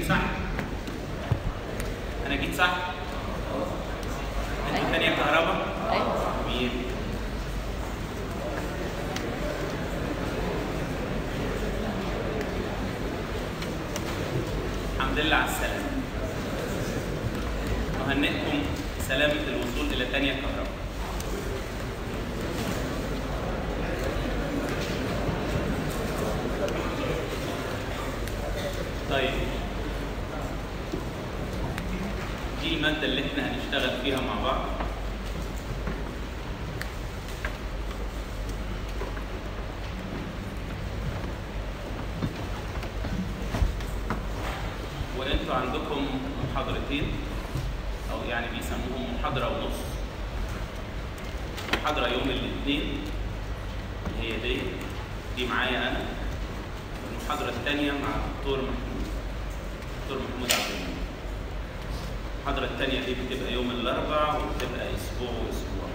صح؟ انا جيت صح؟ انتوا تانية كهرباء؟ ايوه جميل الحمد لله على السلامة نهنئكم سلامة الوصول إلى تانية كهرباء طيب دي المادة اللي احنا هنشتغل فيها مع بعض وانتوا عندكم محاضرتين او يعني بيسموهم محاضرة ونص محاضرة يوم الاثنين اللي هي دي دي معايا انا والمحاضرة الثانية مع الدكتور محمود دكتور محمود عبد المنعم المحاضرة الثانية دي بتبقى يوم الأربع وبتبقى أسبوع وأسبوع.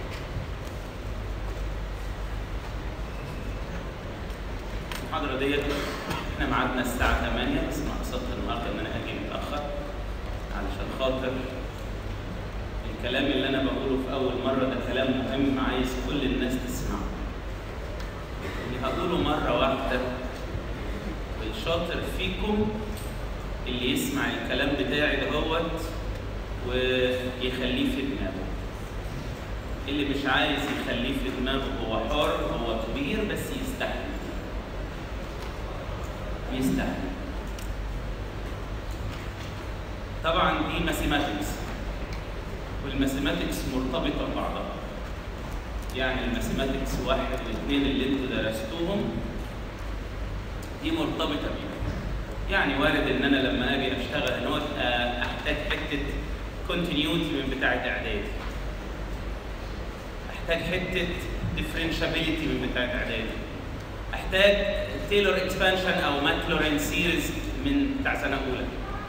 المحاضرة ديت احنا ميعادنا الساعة 8 بس أنا قصدت النهاردة إن أنا هاجي متأخر علشان خاطر الكلام اللي أنا بقوله في أول مرة ده كلام مهم عايز كل الناس تسمعه. اللي هقوله مرة واحدة والشاطر فيكم اللي يسمع الكلام بتاعي دهوت ويخليه في دماغه اللي مش عايز يخليه في دماغه هو حر هو كبير بس يستحمل يستحمل طبعا دي ماثيماتكس والماثيماتكس مرتبطة ببعضها يعني الماثيماتكس واحد واثنين اللي انتوا درستوهم دي مرتبطة بيهم يعني وارد ان انا لما اجي اشتغل هنا احتاج حته كونتينيوتي من بتاعه اعدادي احتاج حته ديفرنشابيلتي من بتاعه اعدادي احتاج تايلور اكسبانشن او ماكلورين سيريز من بتاع سنه اولى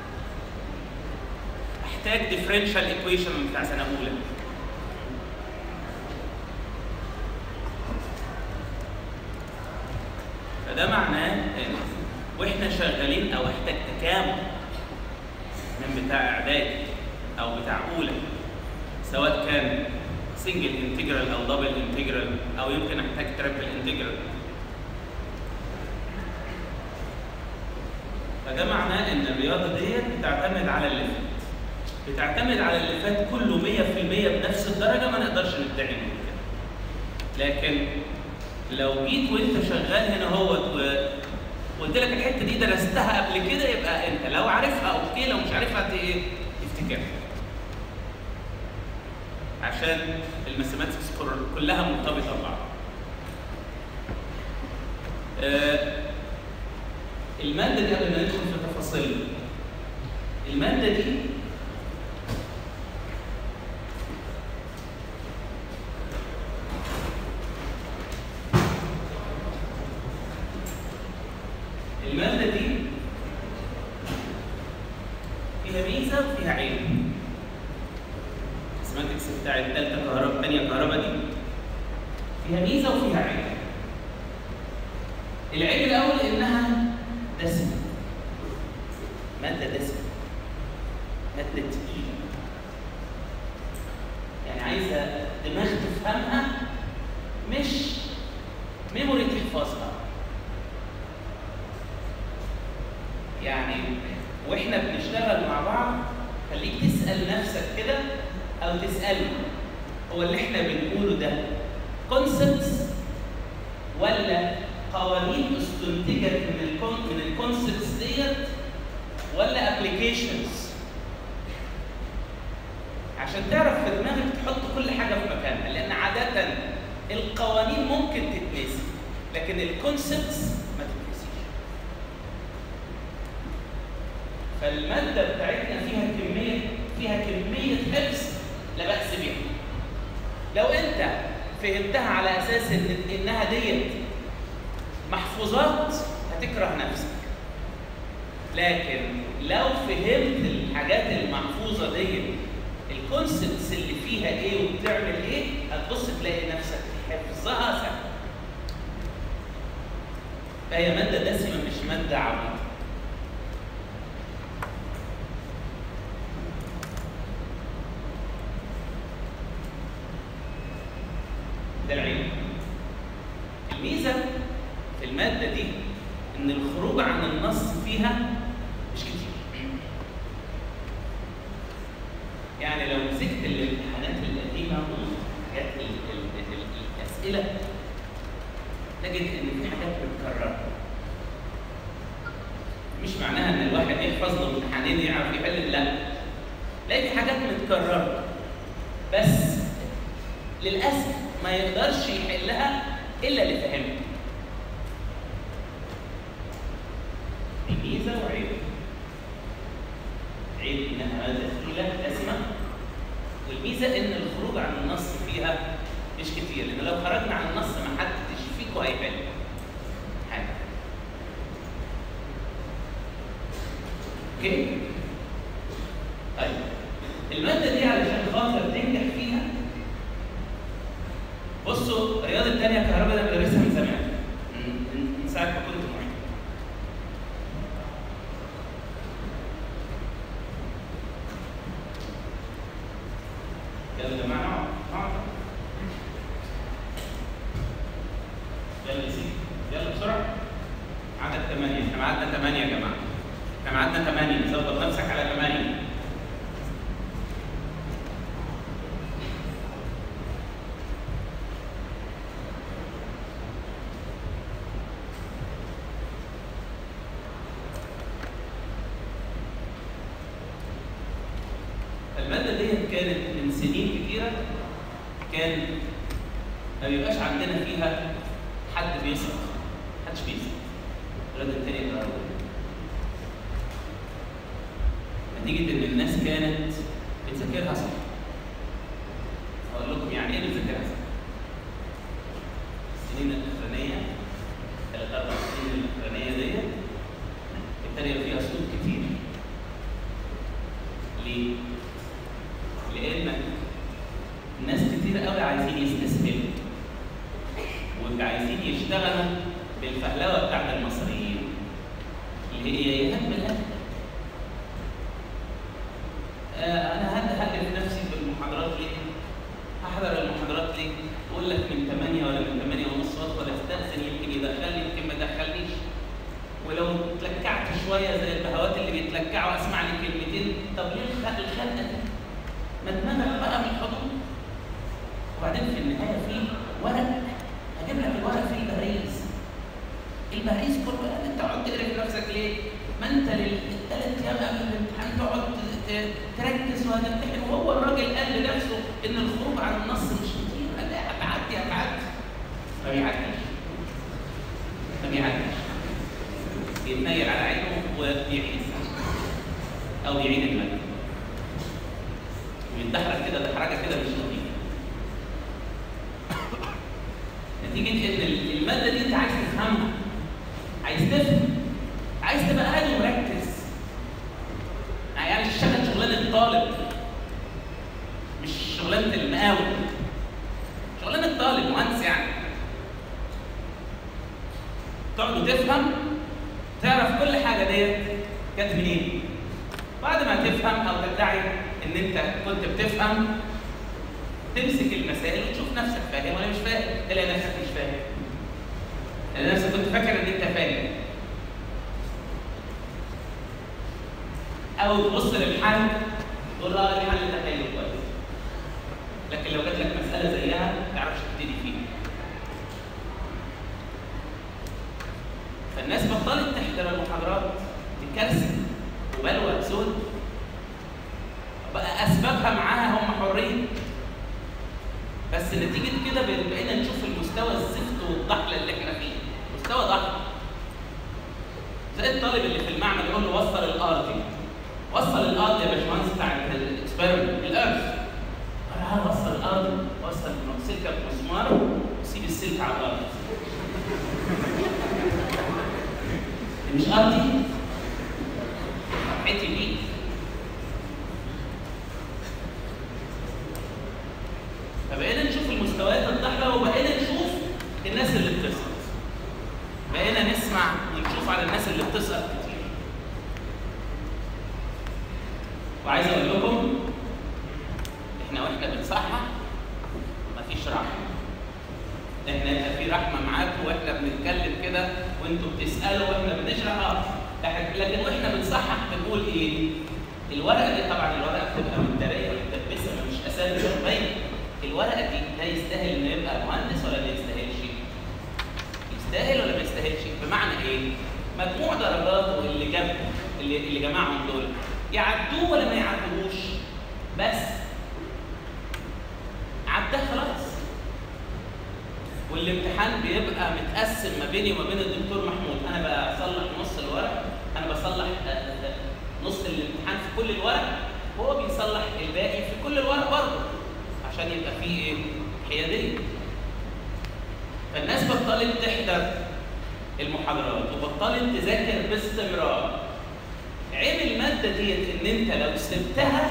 احتاج ديفرنشال ايكويشن من بتاع سنه اولى فده معناه ان واحنا شغالين او احتاج تكامل من بتاع اعدادي او بتاع اولى سواء كان سنجل انتجرال او دبل انتجرال او يمكن احتاج تريبل انتجرال فده معناه ان الرياضه ديت بتعتمد على اللي فات بتعتمد على اللي فات كله 100% بنفس الدرجه ما نقدرش ندعي من كده لكن لو جيت وانت شغال هنا اهوت وقلت لك الحته دي درستها قبل كده يبقى انت لو عارفها اوكي لو مش عارفها ايه تفتكرها عشان الماثيماتكس كلها مرتبطه ببعض آه الماده دي قبل ما ندخل في تفاصيل الماده دي المادة دي فيها ميزة وفيها عيب. السيماتكس بتاع التالتة كهرباء التانية كهرباء دي فيها ميزة وفيها عيب. العيب الأول إنها دسمة. مادة دسمة. مادة تقيلة. يعني عايزة دماغ تفهمها مش ميموري تحفظها. يعني واحنا بنشتغل مع بعض خليك تسال نفسك كده او تسالني هو اللي احنا بنقوله ده كونسبتس ولا قوانين استنتجت من الكون من الكونسبتس ديت ولا ابلكيشنز عشان تعرف في دماغك تحط كل حاجه في مكانها لان عاده القوانين ممكن تتنسي لكن الكونسبتس ما تتنسيش فالماده بتاعتنا فيها كميه فيها كميه حفظ لا باس بها لو انت فهمتها على اساس ان انها ديت محفوظات هتكره نفسك لكن لو فهمت الحاجات المحفوظه ديت الكونسبتس اللي فيها ايه وبتعمل ايه هتبص تلاقي نفسك حفظها سهل فهي ماده دسمه مش ماده عميقه في الماده دي ان الخروج عن النص فيها مش كتير يعني لو مسكت الامتحانات القديمه والحاجات ال- ال- ال- الاسئله تجد ان في حاجات متكرره مش معناها ان الواحد يحفظ له امتحانين يعرف يحل لا لا في حاجات متكرره بس للاسف ما يقدرش يحلها الا اللي فهمها دي ميزه وعيب عيب انها ماده ثقيله دسمه والميزه ان الخروج عن النص فيها مش كتير لان لو خرجنا عن النص ما حدش فيكم هيحل حاجه اوكي طيب الماده دي علشان خاطر تنجح فيها بصوا الرياضه الثانيه الكهرباء ده بدرسها من زمان من- من من ساعه ما كنت معيد يلا يا جماعه نقعد نقعد يلا يا سيدي يلا بسرعه عدد ثمانية احنا معادنا ثمانية يا جماعة احنا معادنا ثمانية ظبط نفسك على ثمانية المادة ديت كانت من سنين كتيرة كان ما بيبقاش عندنا فيها حد بيسقط محدش بيسقط الولاد التاني يقرأوا نتيجة إن الناس كانت بتذاكرها صح أقول لكم يعني إيه بتذاكرها صح السنين الأخرانية ثلاث أربع سنين الأخرانية ديت ابتدى يبقى فيها أسلوب كتير ليه؟ لأن ناس كتير قوي عايزين يستسهلوا وعايزين يشتغلوا بالفهلوه بتاعت المصريين اللي هي يهم الهدف آه انا هد هدف نفسي بالمحاضرات ليه؟ هحضر المحاضرات ليه؟ اقول لك من 8 ولا من 8 ونص وادخل استاذن يمكن يدخلني يمكن ما يدخلنيش ولو اتلكعت شويه زي البهوات اللي بيتلكعوا اسمع لي كلمتين طب ليه الخلق الخلقه دي؟ ما دماغك بقى من الحضور وبعدين في النهايه في ورق هجيب لك الورق فيه البريز البريز كله انت تقعد تقرا في نفسك ليه؟ ما انت للثلاث ايام قبل الامتحان تقعد ت- تركز وهتمتحن وهو الراجل قال لنفسه ان الخروج عن النص مش كتير قال لا هتعدي هتعدي ما بيعديش ما بيعديش بيتنيل على عينه وبيعيد او بيعيد المادة ويتدحرج كده دحرجه كده مش لطيفه نتيجه ان الماده دي انت عايز تفهمها عايز تفهم عايز تبقى قاعد ومركز يعني تشتغل شغلانه الطالب مش شغلانه المقاول شغلانه الطالب مهندس يعني تقعد وتفهم تعرف كل حاجه ديت جت منين بعد ما تفهم او تدعي ان انت كنت بتفهم تمسك المسائل وتشوف نفسك فاهم ولا مش فاهم تلاقي نفسك مش فاهم تلاقي نفسك كنت فاكر ان انت فاهم او تبص للحل تقول اه الحل ده حلو كويس لكن لو جات لك مساله زيها ما تعرفش تبتدي فيها فالناس بطلت تحضر المحاضرات دي كارثه وبلوى سود بقى اسبابها معاها هم حرين بس نتيجه كده بقينا نشوف المستوى الزفت والضحله اللي احنا فيه مستوى ضحل زي الطالب اللي في المعمل يقول له وصل الارض وصل الارض يا باشمهندس بتاع الاكسبيرمنت الارض انا وصل الارض وصل سلكه بمسمار وسيب السلك على الارض مش ارضي فرحتي بيك فبقينا نشوف المستويات الضحله وبقينا نشوف الناس اللي بتسقط بقينا نسمع ونشوف على الناس اللي بتسقط كتير وعايز اقول لكم احنا واحنا بنصحح مفيش راحه احنا يبقى في رحمه معاكم واحنا بنتكلم كده وانتوا بتسالوا واحنا بنشرح اه لكن لكن واحنا بنصحح بنقول ايه؟ الورقه دي طبعا الورقه بتبقى متداريه ومتدبسه مش اسامي باينه الورقه دي ده يستاهل انه يبقى مهندس ولا ما يستاهلش؟ يستاهل ولا ما يستاهلش؟ بمعنى ايه؟ مجموع درجاته اللي جاب اللي, اللي جمعهم دول يعدوه ولا ما يعدوهوش؟ بس عداه خلاص والامتحان بيبقى متقسم ما بيني وما بين الدكتور محمود انا بصلح نص الورق انا بصلح نص الامتحان في كل الورق وهو بيصلح الباقي في كل الورق برضه عشان يبقى فيه ايه حياديه فالناس بطلت تحضر المحاضرات وبطلت تذاكر باستمرار عيب الماده ديت ان انت لو سبتها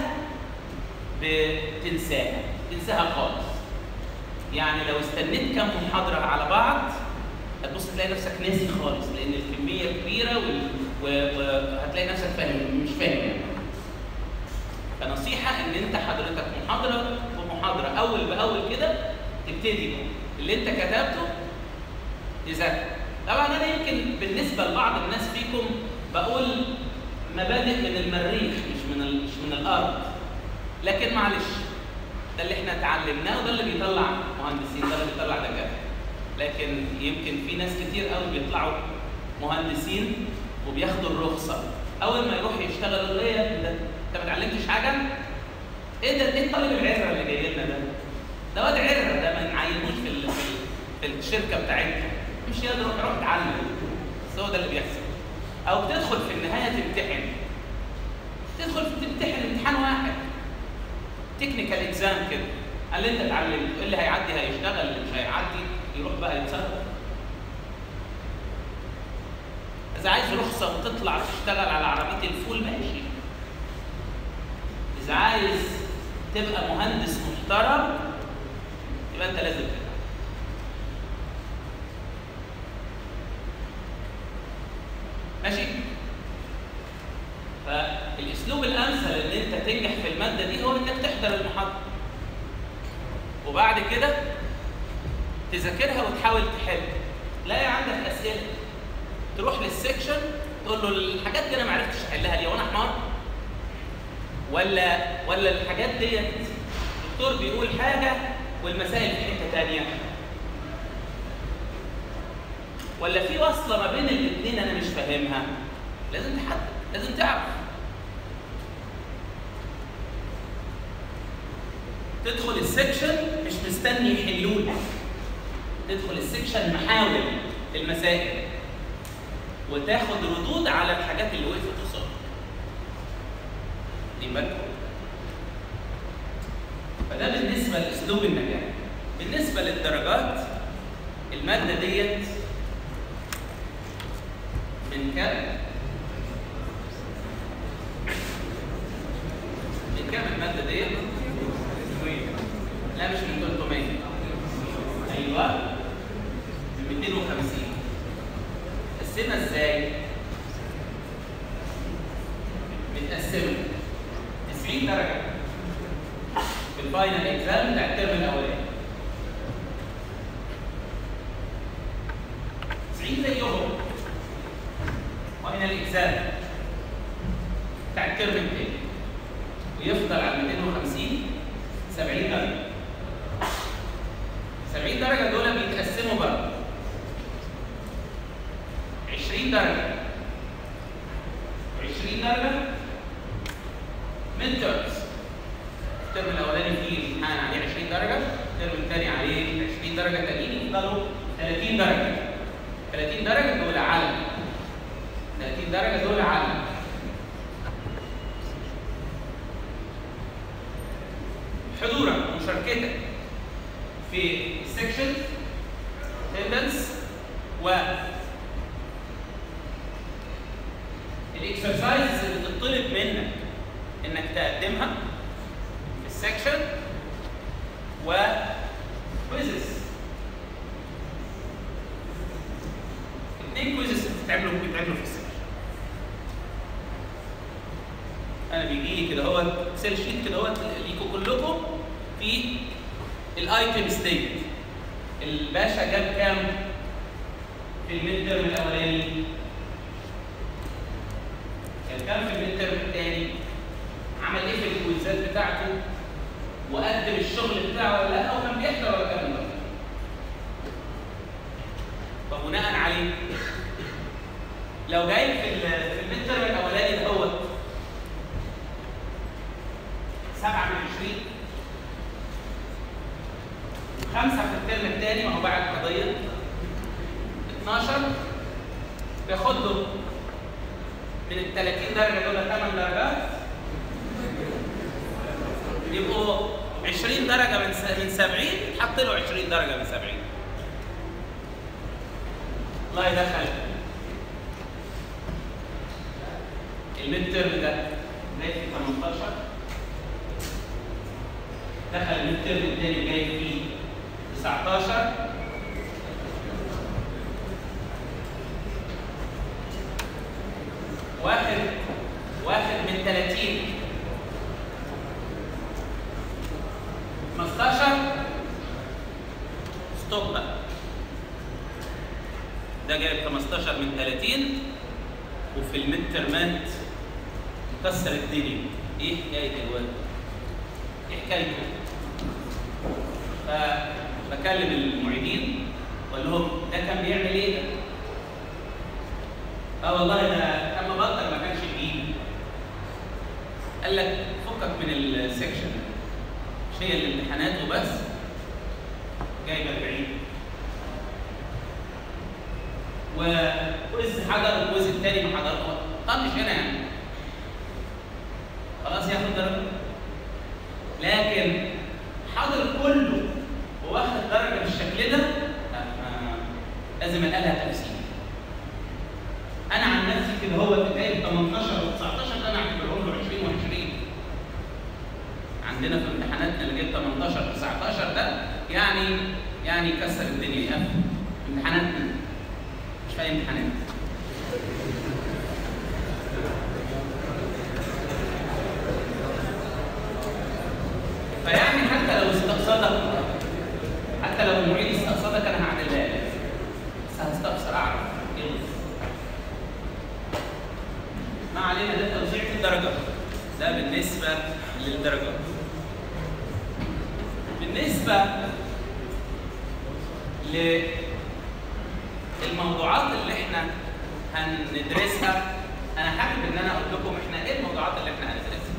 بتنساها تنساها خالص يعني لو استنيت كام محاضره على بعض هتبص تلاقي نفسك ناسي خالص لان الكميه كبيره وهتلاقي نفسك فاهم مش فاهم يعني. فنصيحه ان انت حضرتك محاضره بمحاضره اول باول كده تبتدي اللي انت كتبته تذاكر طبعا انا يمكن بالنسبه لبعض الناس فيكم بقول مبادئ من المريخ مش من مش من الارض لكن معلش ده اللي احنا اتعلمناه وده اللي بيطلع مهندسين ده اللي بيطلع دكاتره لكن يمكن في ناس كتير قوي بيطلعوا مهندسين وبياخدوا الرخصه اول ما يروح يشتغل ايه يا ابني ده انت ما اتعلمتش حاجه ايه ده ايه الطالب العره اللي جاي لنا ده ده واد عره ده ما نعينوش في ال في, في الشركه بتاعتنا مش يقدر روح روح اتعلم بس هو ده اللي بيحصل او بتدخل في النهايه تمتحن تدخل تمتحن امتحان واحد تكنيكال اكزام كده اللي انت اتعلمته اللي هيعدي هيشتغل اللي مش هيعدي يروح بقى يتصرف اذا عايز رخصه وتطلع تشتغل على عربيه الفول ماشي اذا عايز تبقى مهندس محترم يبقى انت لازم تبقى. ماشي فالاسلوب الامثل ان انت تنجح في الماده دي هو انك تحضر المحاضره وبعد كده تذاكرها وتحاول تحل لا عندك اسئله تروح للسكشن تقول له الحاجات دي انا ما عرفتش احلها ليه وانا حمار ولا ولا الحاجات ديت الدكتور بيقول حاجه والمسائل في حته ثانيه ولا في وصله ما بين الاثنين انا مش فاهمها لازم تحدد لازم تعرف تدخل السكشن مش مستني يحلولك تدخل السكشن محاول المسائل وتاخد ردود على الحاجات اللي وقفت قصادك دي بالكم فده بالنسبه لاسلوب النجاح بالنسبه للدرجات الماده ديت من كام من كام الماده ديت لا مش من 300 ايوه من 250 قسمها ازاي؟ متقسمه 90 درجه في الفاينل اكزام بتاع الترم الاولاني 90 زيهم فاينل اكزام بتاع الترم الثاني ويفضل على 250 70 درجه 70 درجه دول بيتقسموا بقى 20 درجه 20 درجه من تيرمز الترم الاولاني فيه امتحان عليه 20 درجه الترم الثاني عليه 20 درجه تانيين يفضلوا 30 درجه 30 درجه دول علم 30 درجه دول علم حضورك ومشاركتك في السكشن اتندنس و الاكسرسايزز اللي بتطلب منك انك تقدمها في السكشن و كويزز اثنين كويزز بتتعملوا بتتعملوا في السكشن انا بيجي لي كده هو اكسل شيت كده هو ليكم كلكم في الايتم ستيت الباشا جاب كام في الميد ترم الاولاني كان كام في الميد ترم الثاني عمل ايه في الكويزات بتاعته وقدم الشغل بتاعه ولا لا وكان بيحضر ولا كان بيحضر فبناء عليه لو جاي في ال- في الميد ترم الاولاني دوت سبعة من 20 وخمسة في الترم الثاني ما هو بعد قضية 12 بياخد له من ال 30 درجة دول 8 درجات يبقوا 20 درجة من س- من 70 يتحط له 20 درجة من 70 الله يدخل الميد ترم ده جاي في 18 دخل الميد ترم الثاني جاي فيه 19 واحد واحد من 30 15 ستوب بقى ده جايب 15 من 30 وفي الميد ترمات مكسر الدنيا ايه حكايه الواد؟ ايه حكايته؟ فبكلم المعيدين بقول لهم ده كان بيعمل ايه ده؟ اه والله ده اما بطل ما كانش بيجي قال لك فكك من السكشن مش هي الامتحانات وبس جايب 40 وكويز حضر الكويز الثاني ما حضرش طب مش هنا يعني خلاص ياخد درجه لكن حاضر كله وواخد درجه بالشكل ده لا ما- لازم القى تفسير انا عن نفسي كده هو جايب 18 و19 ده انا اعتبرهم له 20 و20 عندنا في امتحاناتنا اللي جايب 18 19 ده يعني يعني يكسر الدنيا يقفل امتحاناتنا مش فاهم امتحانات فيعني حتى لو استقصدك حتى لو المعيد استقصدك انا هعدلها لك بس هستفسر اعرف ايه القصة. ما علينا ده توزيع في الدرجات ده بالنسبه للدرجات بالنسبه للموضوعات اللي احنا هندرسها انا حابب ان انا اقول لكم احنا ايه الموضوعات اللي احنا هندرسها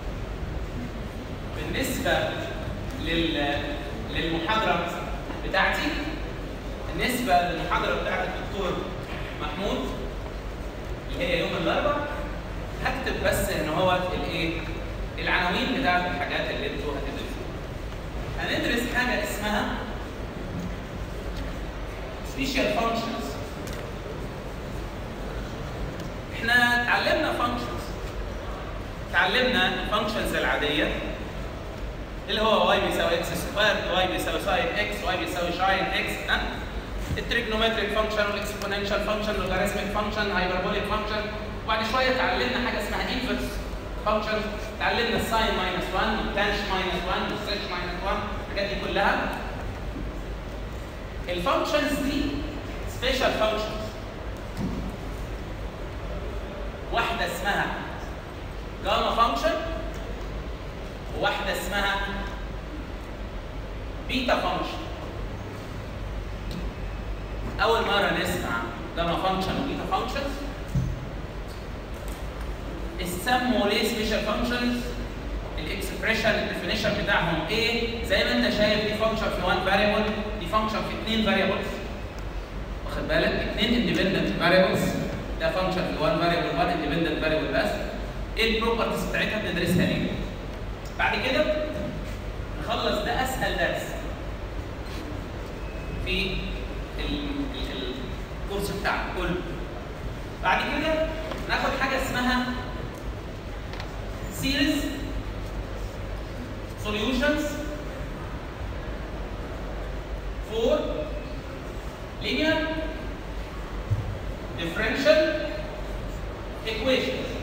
بالنسبه لل للمحاضره بتاعتي بالنسبه للمحاضره بتاعت الدكتور محمود اللي هي يوم الاربعاء هكتب بس ان هو الايه العناوين بتاعت الحاجات اللي انتوا هتدرسوها هندرس حاجه اسمها special functions احنا اتعلمنا functions اتعلمنا الفانكشنز العاديه اللي هو y بيساوي x سكوير y بيساوي ساين x y بيساوي شاين x ها التريجنومتريك فانكشن والاكسبوننشال فانكشن لوغاريتميك فانكشن هايبربوليك فانكشن وبعد شويه اتعلمنا حاجه اسمها انفرس فانكشن اتعلمنا الساين ماينس 1 والتانش ماينس 1 والسيش ماينس 1 الحاجات دي كلها الفانكشنز دي سبيشال فانكشنز واحده اسمها جاما فانكشن وواحده اسمها بيتا فانكشن اول مره نسمع جاما فانكشن وبيتا فانكشنز سموا ليه سبيشال فانكشنز الاكسبريشن الديفينيشن بتاعهم ايه زي ما انت شايف دي فانكشن في 1 فاريبل دي فانكشن في اثنين فاريبلز واخد بالك اثنين اندبندنت فاريبلز ده فانكشن في 1 فاريبل 1 اندبندنت فاريبل بس ايه البروبرتيز بتاعتها بندرسها ليه بعد كده نخلص ده اسهل درس في ال- ال- الكورس بتاعنا كله بعد كده ناخد حاجه اسمها series solutions for linear differential equations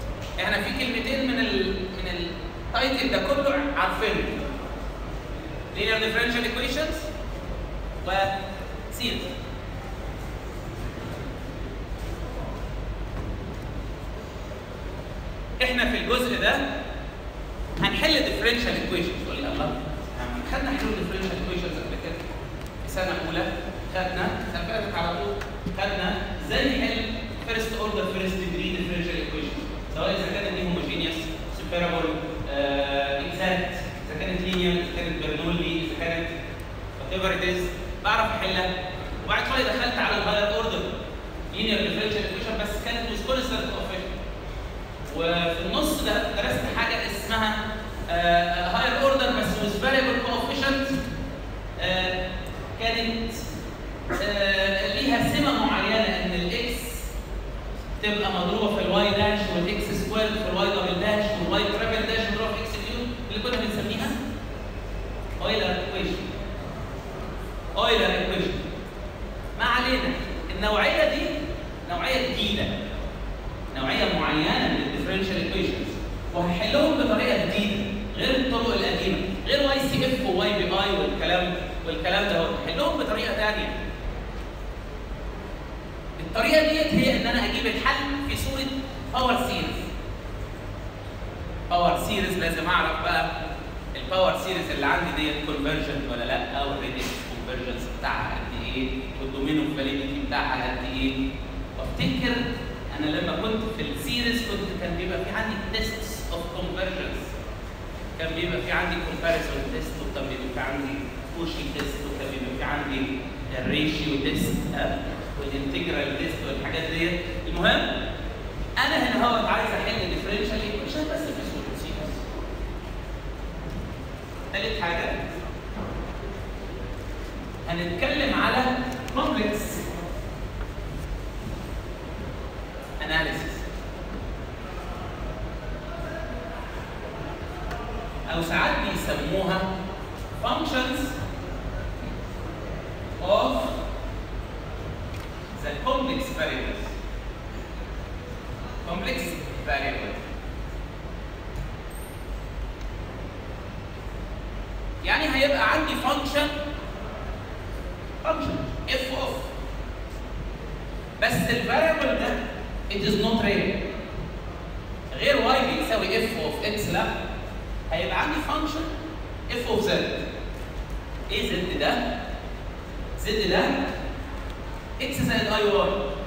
احنا في كلمتين من ال من التايتل ده كله عارفينه linear differential equations وسيريز احنا في الجزء ده هنحل differential equations تقول لي الله خدنا حلول differential equations قبل كده في سنه اولى خدنا السنه اللي فاتت على طول خدنا ازاي نحل first order first degree differential equations سواء اذا كانت دي homogeneous separable exact اذا كانت linear اذا كانت برنولي اذا كانت whatever it is بعرف احلها وبعد شويه دخلت على الهاير اوردر linear differential equation بس كانت with constant coefficient وفي النص ده درست حاجه اسمها هاير اوردر بس with variable coefficient آه، كانت آه، ليها سمه معينه ان الاكس تبقى مضروبه في الواي داش والاكس سكوير في الواي دبل داش والواي ترابل داش مضروبه في اكس كيوب اللي كنا بنسميها اويلر ايكويشن اويلر ايكويشن ما علينا النوعيه دي نوعيه جديده نوعيه معينه من الديفرنشال ايكويشنز وهحلهم بطريقه جديده غير الطرق القديمه غير واي سي اف وواي بي اي والكلام والكلام ده هحلهم بطريقه ثانيه الطريقه ديت هي ان انا اجيب الحل في صوره باور سيريز باور سيريز لازم اعرف بقى الباور سيريز اللي عندي ديت كونفرجنت ولا لا والريديوس كونفرجنس بتاعها قد ايه والدومينو فاليديتي بتاعها قد ايه وافتكر انا لما كنت في السيريز كنت كان بيبقى في عندي تيستس اوف كونفرجنس كان بيبقى في عندي كومباريسون تيست وكان بيبقى في عندي بوشي تيست وكان بيبقى في عندي الريشيو تيست والانتجرال تيست والحاجات ديت المهم انا هنا هو عايز احل ديفرنشال ايكويشن بس في صوره سيريز ثالث حاجه هنتكلم على كومبلكس analysis أو ساعات بيسموها functions of the complex variables complex variable يعني هيبقى عندي function function f of بس الفاريبل ده it is not real غير y بيساوي f of x لا هيبقى عندي function f of z ايه z ده؟ z ده x زائد i y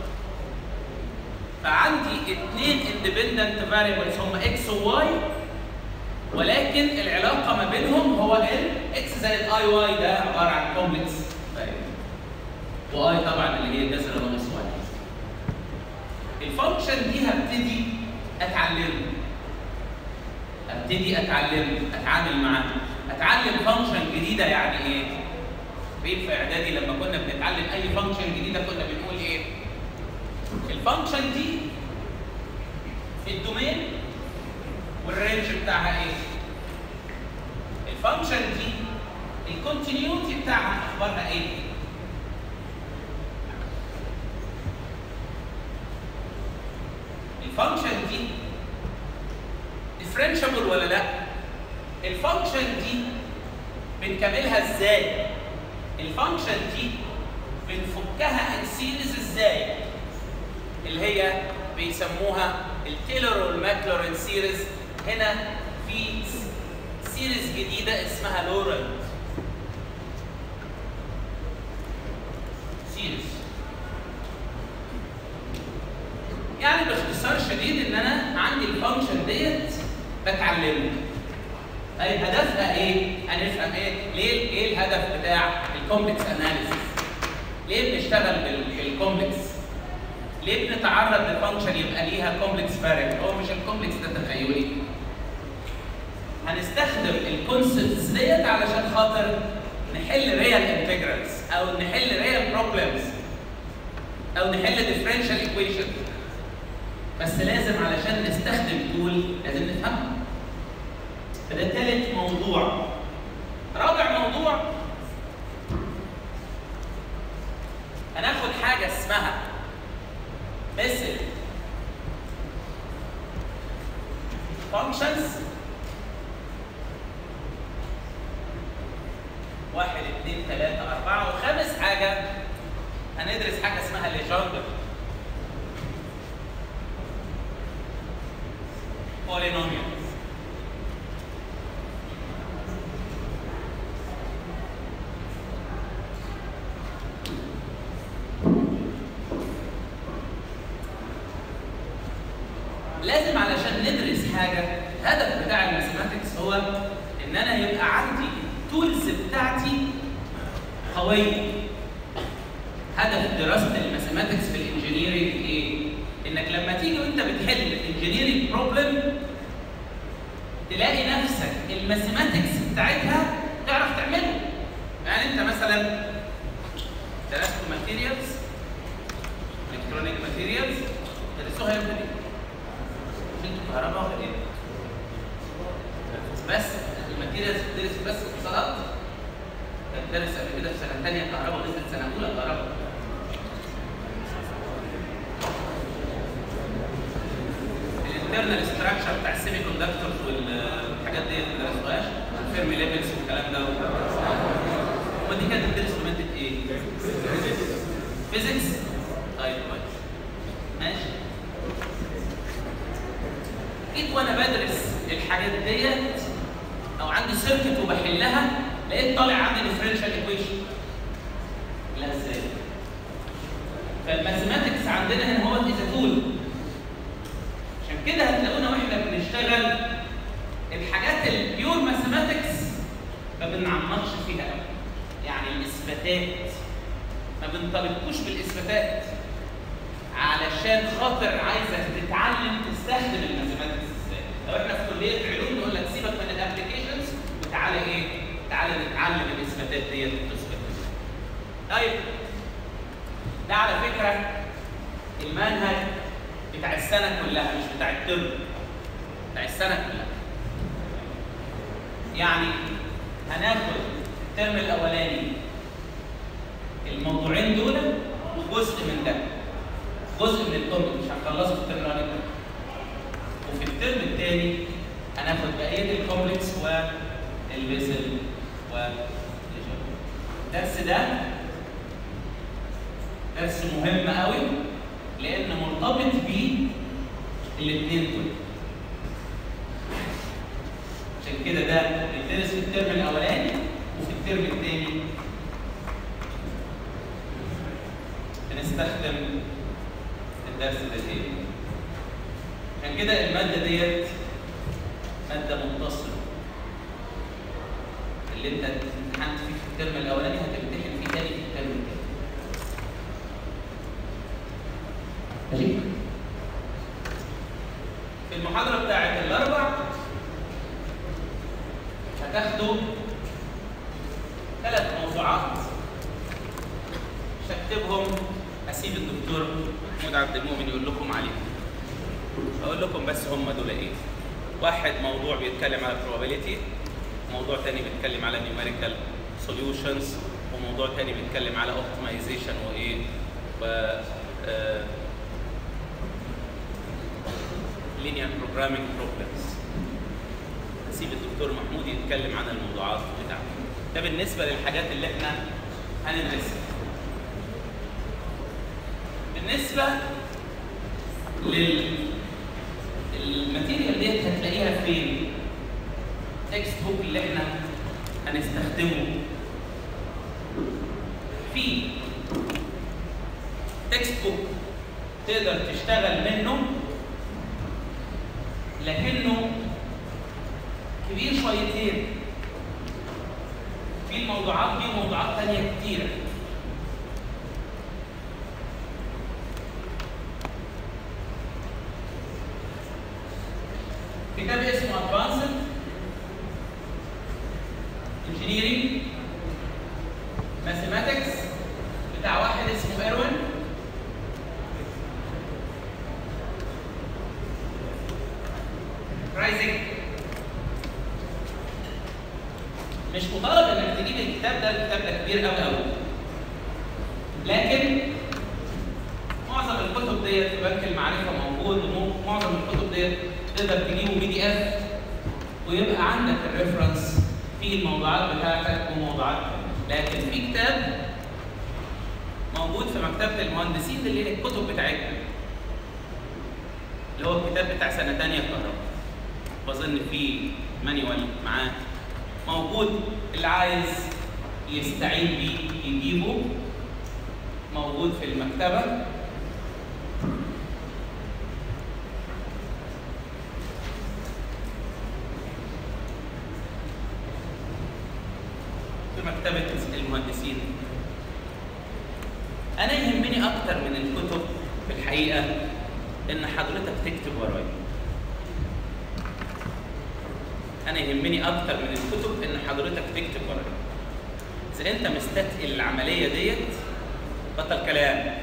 فعندي اثنين independent variables هم x و y ولكن العلاقه ما بينهم هو ال x زائد i y ده عباره عن complex variable و i طبعا اللي هي جذر ناقص y الفانكشن دي هبتدي اتعلمه ابتدي اتعلم اتعامل معاها اتعلم فانكشن جديده يعني ايه فين في اعدادي لما كنا بنتعلم اي فانكشن جديده كنا بنقول ايه الفانكشن دي الدومين والرينج بتاعها ايه الفانكشن دي الكونتينيوتي بتاعها اخبارها ايه الفانكشن دي ديفرنشابل ولا لا الفانكشن دي بنكملها ازاي الفانكشن دي بنفكها ان سيريز ازاي اللي هي بيسموها التيلر والماكلورين سيريز هنا في سيريز جديده اسمها لورنت سيريز يعني باختصار شديد ان انا عندي الفانكشن ديت بتعلمها طيب هدفها ايه؟ هنفهم ايه؟ ليه ايه الهدف بتاع الكومبلكس اناليسيس؟ ليه بنشتغل بالكومبلكس؟ ليه بنتعرض لفانكشن يبقى ليها كومبلكس فارق؟ هو مش الكومبلكس ده تخيلي. هنستخدم الكونسبتس ديت علشان خاطر نحل ريال انتجرالز او نحل ريال بروبلمز او نحل ديفرنشال ايكويشنز بس لازم علشان نستخدم تول لازم نفهمها فده ثالث موضوع رابع موضوع هناخد حاجة اسمها مثل functions هندرس حاجه اسمها ليجندر polynomials لازم علشان ندرس حاجه الهدف بتاع الماثيماتكس هو ان انا يبقى عندي التولز بتاعتي قويه هدف دراسه الماثيماتكس في الانجينيرنج ايه؟ انك لما تيجي وانت بتحل انجينيرنج بروبلم تلاقي نفسك الماثيماتكس بتاعتها تعرف تعمله يعني انت مثلا درست ماتيريالز الكترونيك ماتيريالز درسوها يوم ايه؟ انتوا كهرباء ولا ايه؟ بس الماتيريالز بتدرس بس اتصالات كانت درس قبل كده في سنه ثانيه كهرباء ونزلت سنه اولى كهرباء الانترنال ستراكشر بتاع السيمي كوندكتورز والحاجات دي ما درسوهاش الفيرمي ليفلز والكلام ده هو دي كانت بتدرس في ماده ايه؟ فيزيكس؟ طيب كويس ماشي جيت وانا بدرس الحاجات ديت او عندي سيركت وبحلها لقيت طالع عندي ديفرنشال ايكويشن لا ازاي؟ فالماثيماتكس عندنا هنا هو از تول عشان كده هتلاقونا واحنا بنشتغل الحاجات البيور ماثيماتكس ما بنعمقش فيها قوي يعني الاثباتات ما بنطالبكوش بالاثباتات علشان خاطر عايزك تتعلم تستخدم الماثيماتكس ازاي لو احنا في كليه علوم نقول لك سيبك من الابلكيشنز وتعالى ايه تعالى نتعلم الاثباتات ديت وتثبت طيب ده على فكره المنهج بتاع السنه كلها مش بتاع الترم بتاع السنه كلها يعني هناخد الترم الاولاني الموضوعين دول وجزء من ده جزء من الكومنت مش هنخلصه في الترم الاولاني وفي الترم الثاني هناخد بقيه الكومبلكس والبيسل الدرس ده درس مهم قوي لان مرتبط بيه الاثنين دول عشان كده ده بيدرس في الترم الاولاني وفي الترم الثاني بنستخدم الدرس ده ايه عشان كده الماده ديت ماده متصله اللي انت امتحنت فيه في الترم الاولاني هتمتحن فيه تاني في الترم الثاني ماشي في المحاضرة بتاعت الأربع هتاخدوا ثلاث موضوعات مش هكتبهم هسيب الدكتور محمود عبد المؤمن يقول لكم عليهم هقول لكم بس هم دول ايه واحد موضوع بيتكلم على probability موضوع تاني بيتكلم على numerical solutions وموضوع تاني بيتكلم على optimization وايه و آه linear programming problems هسيب الدكتور محمود يتكلم عن الموضوعات بتاعته ده بالنسبه للحاجات اللي احنا هندرسها بالنسبه لل الماتيريال ديت هتلاقيها فين تكست بوك اللي احنا هنستخدمه في تكست بوك تقدر تشتغل منه لكنه كبير شويتين في الموضوعات دي وموضوعات تانية كتيرة كتاب اسمه Advanced Engineering Mathematics بتاع واحد اسمه ايروين رايزنج مش مطالب انك تجيب الكتاب ده الكتاب ده كبير قوي قوي لكن معظم الكتب ديت في بنك المعرفه موجود ومعظم الكتب ديت تقدر تجيبه بي دي اف ويبقى عندك الريفرنس في الموضوعات بتاعتك وموضوعات لكن في كتاب موجود في مكتبه المهندسين اللي هي الكتب بتاعتنا اللي هو الكتاب بتاع سنه ثانيه كهرباء بظن في مانيوال معاه موجود اللي عايز يستعين بيه يجيبه موجود في المكتبه في مكتبة المهندسين أنا يهمني أكتر من الكتب في الحقيقة إن حضرتك تكتب ورايا أنا يهمني أكتر من الكتب إن حضرتك تكتب ورايا إذا أنت مستثقل العملية ديت بطل كلام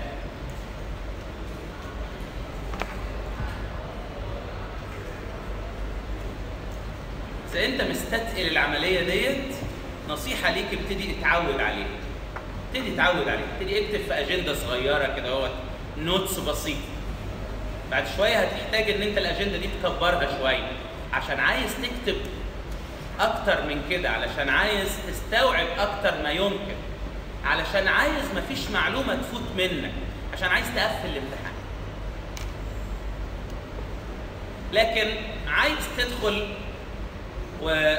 إذا أنت مستثقل العملية ديت نصيحة ليك ابتدي اتعود عليها ابتدي اتعود عليها ابتدي اكتب في أجندة صغيرة كده اهوت نوتس بسيطة بعد شوية هتحتاج إن أنت الأجندة دي تكبرها شوية عشان عايز تكتب أكتر من كده علشان عايز تستوعب أكتر ما يمكن علشان عايز مفيش معلومة تفوت منك عشان عايز تقفل الامتحان لكن عايز تدخل و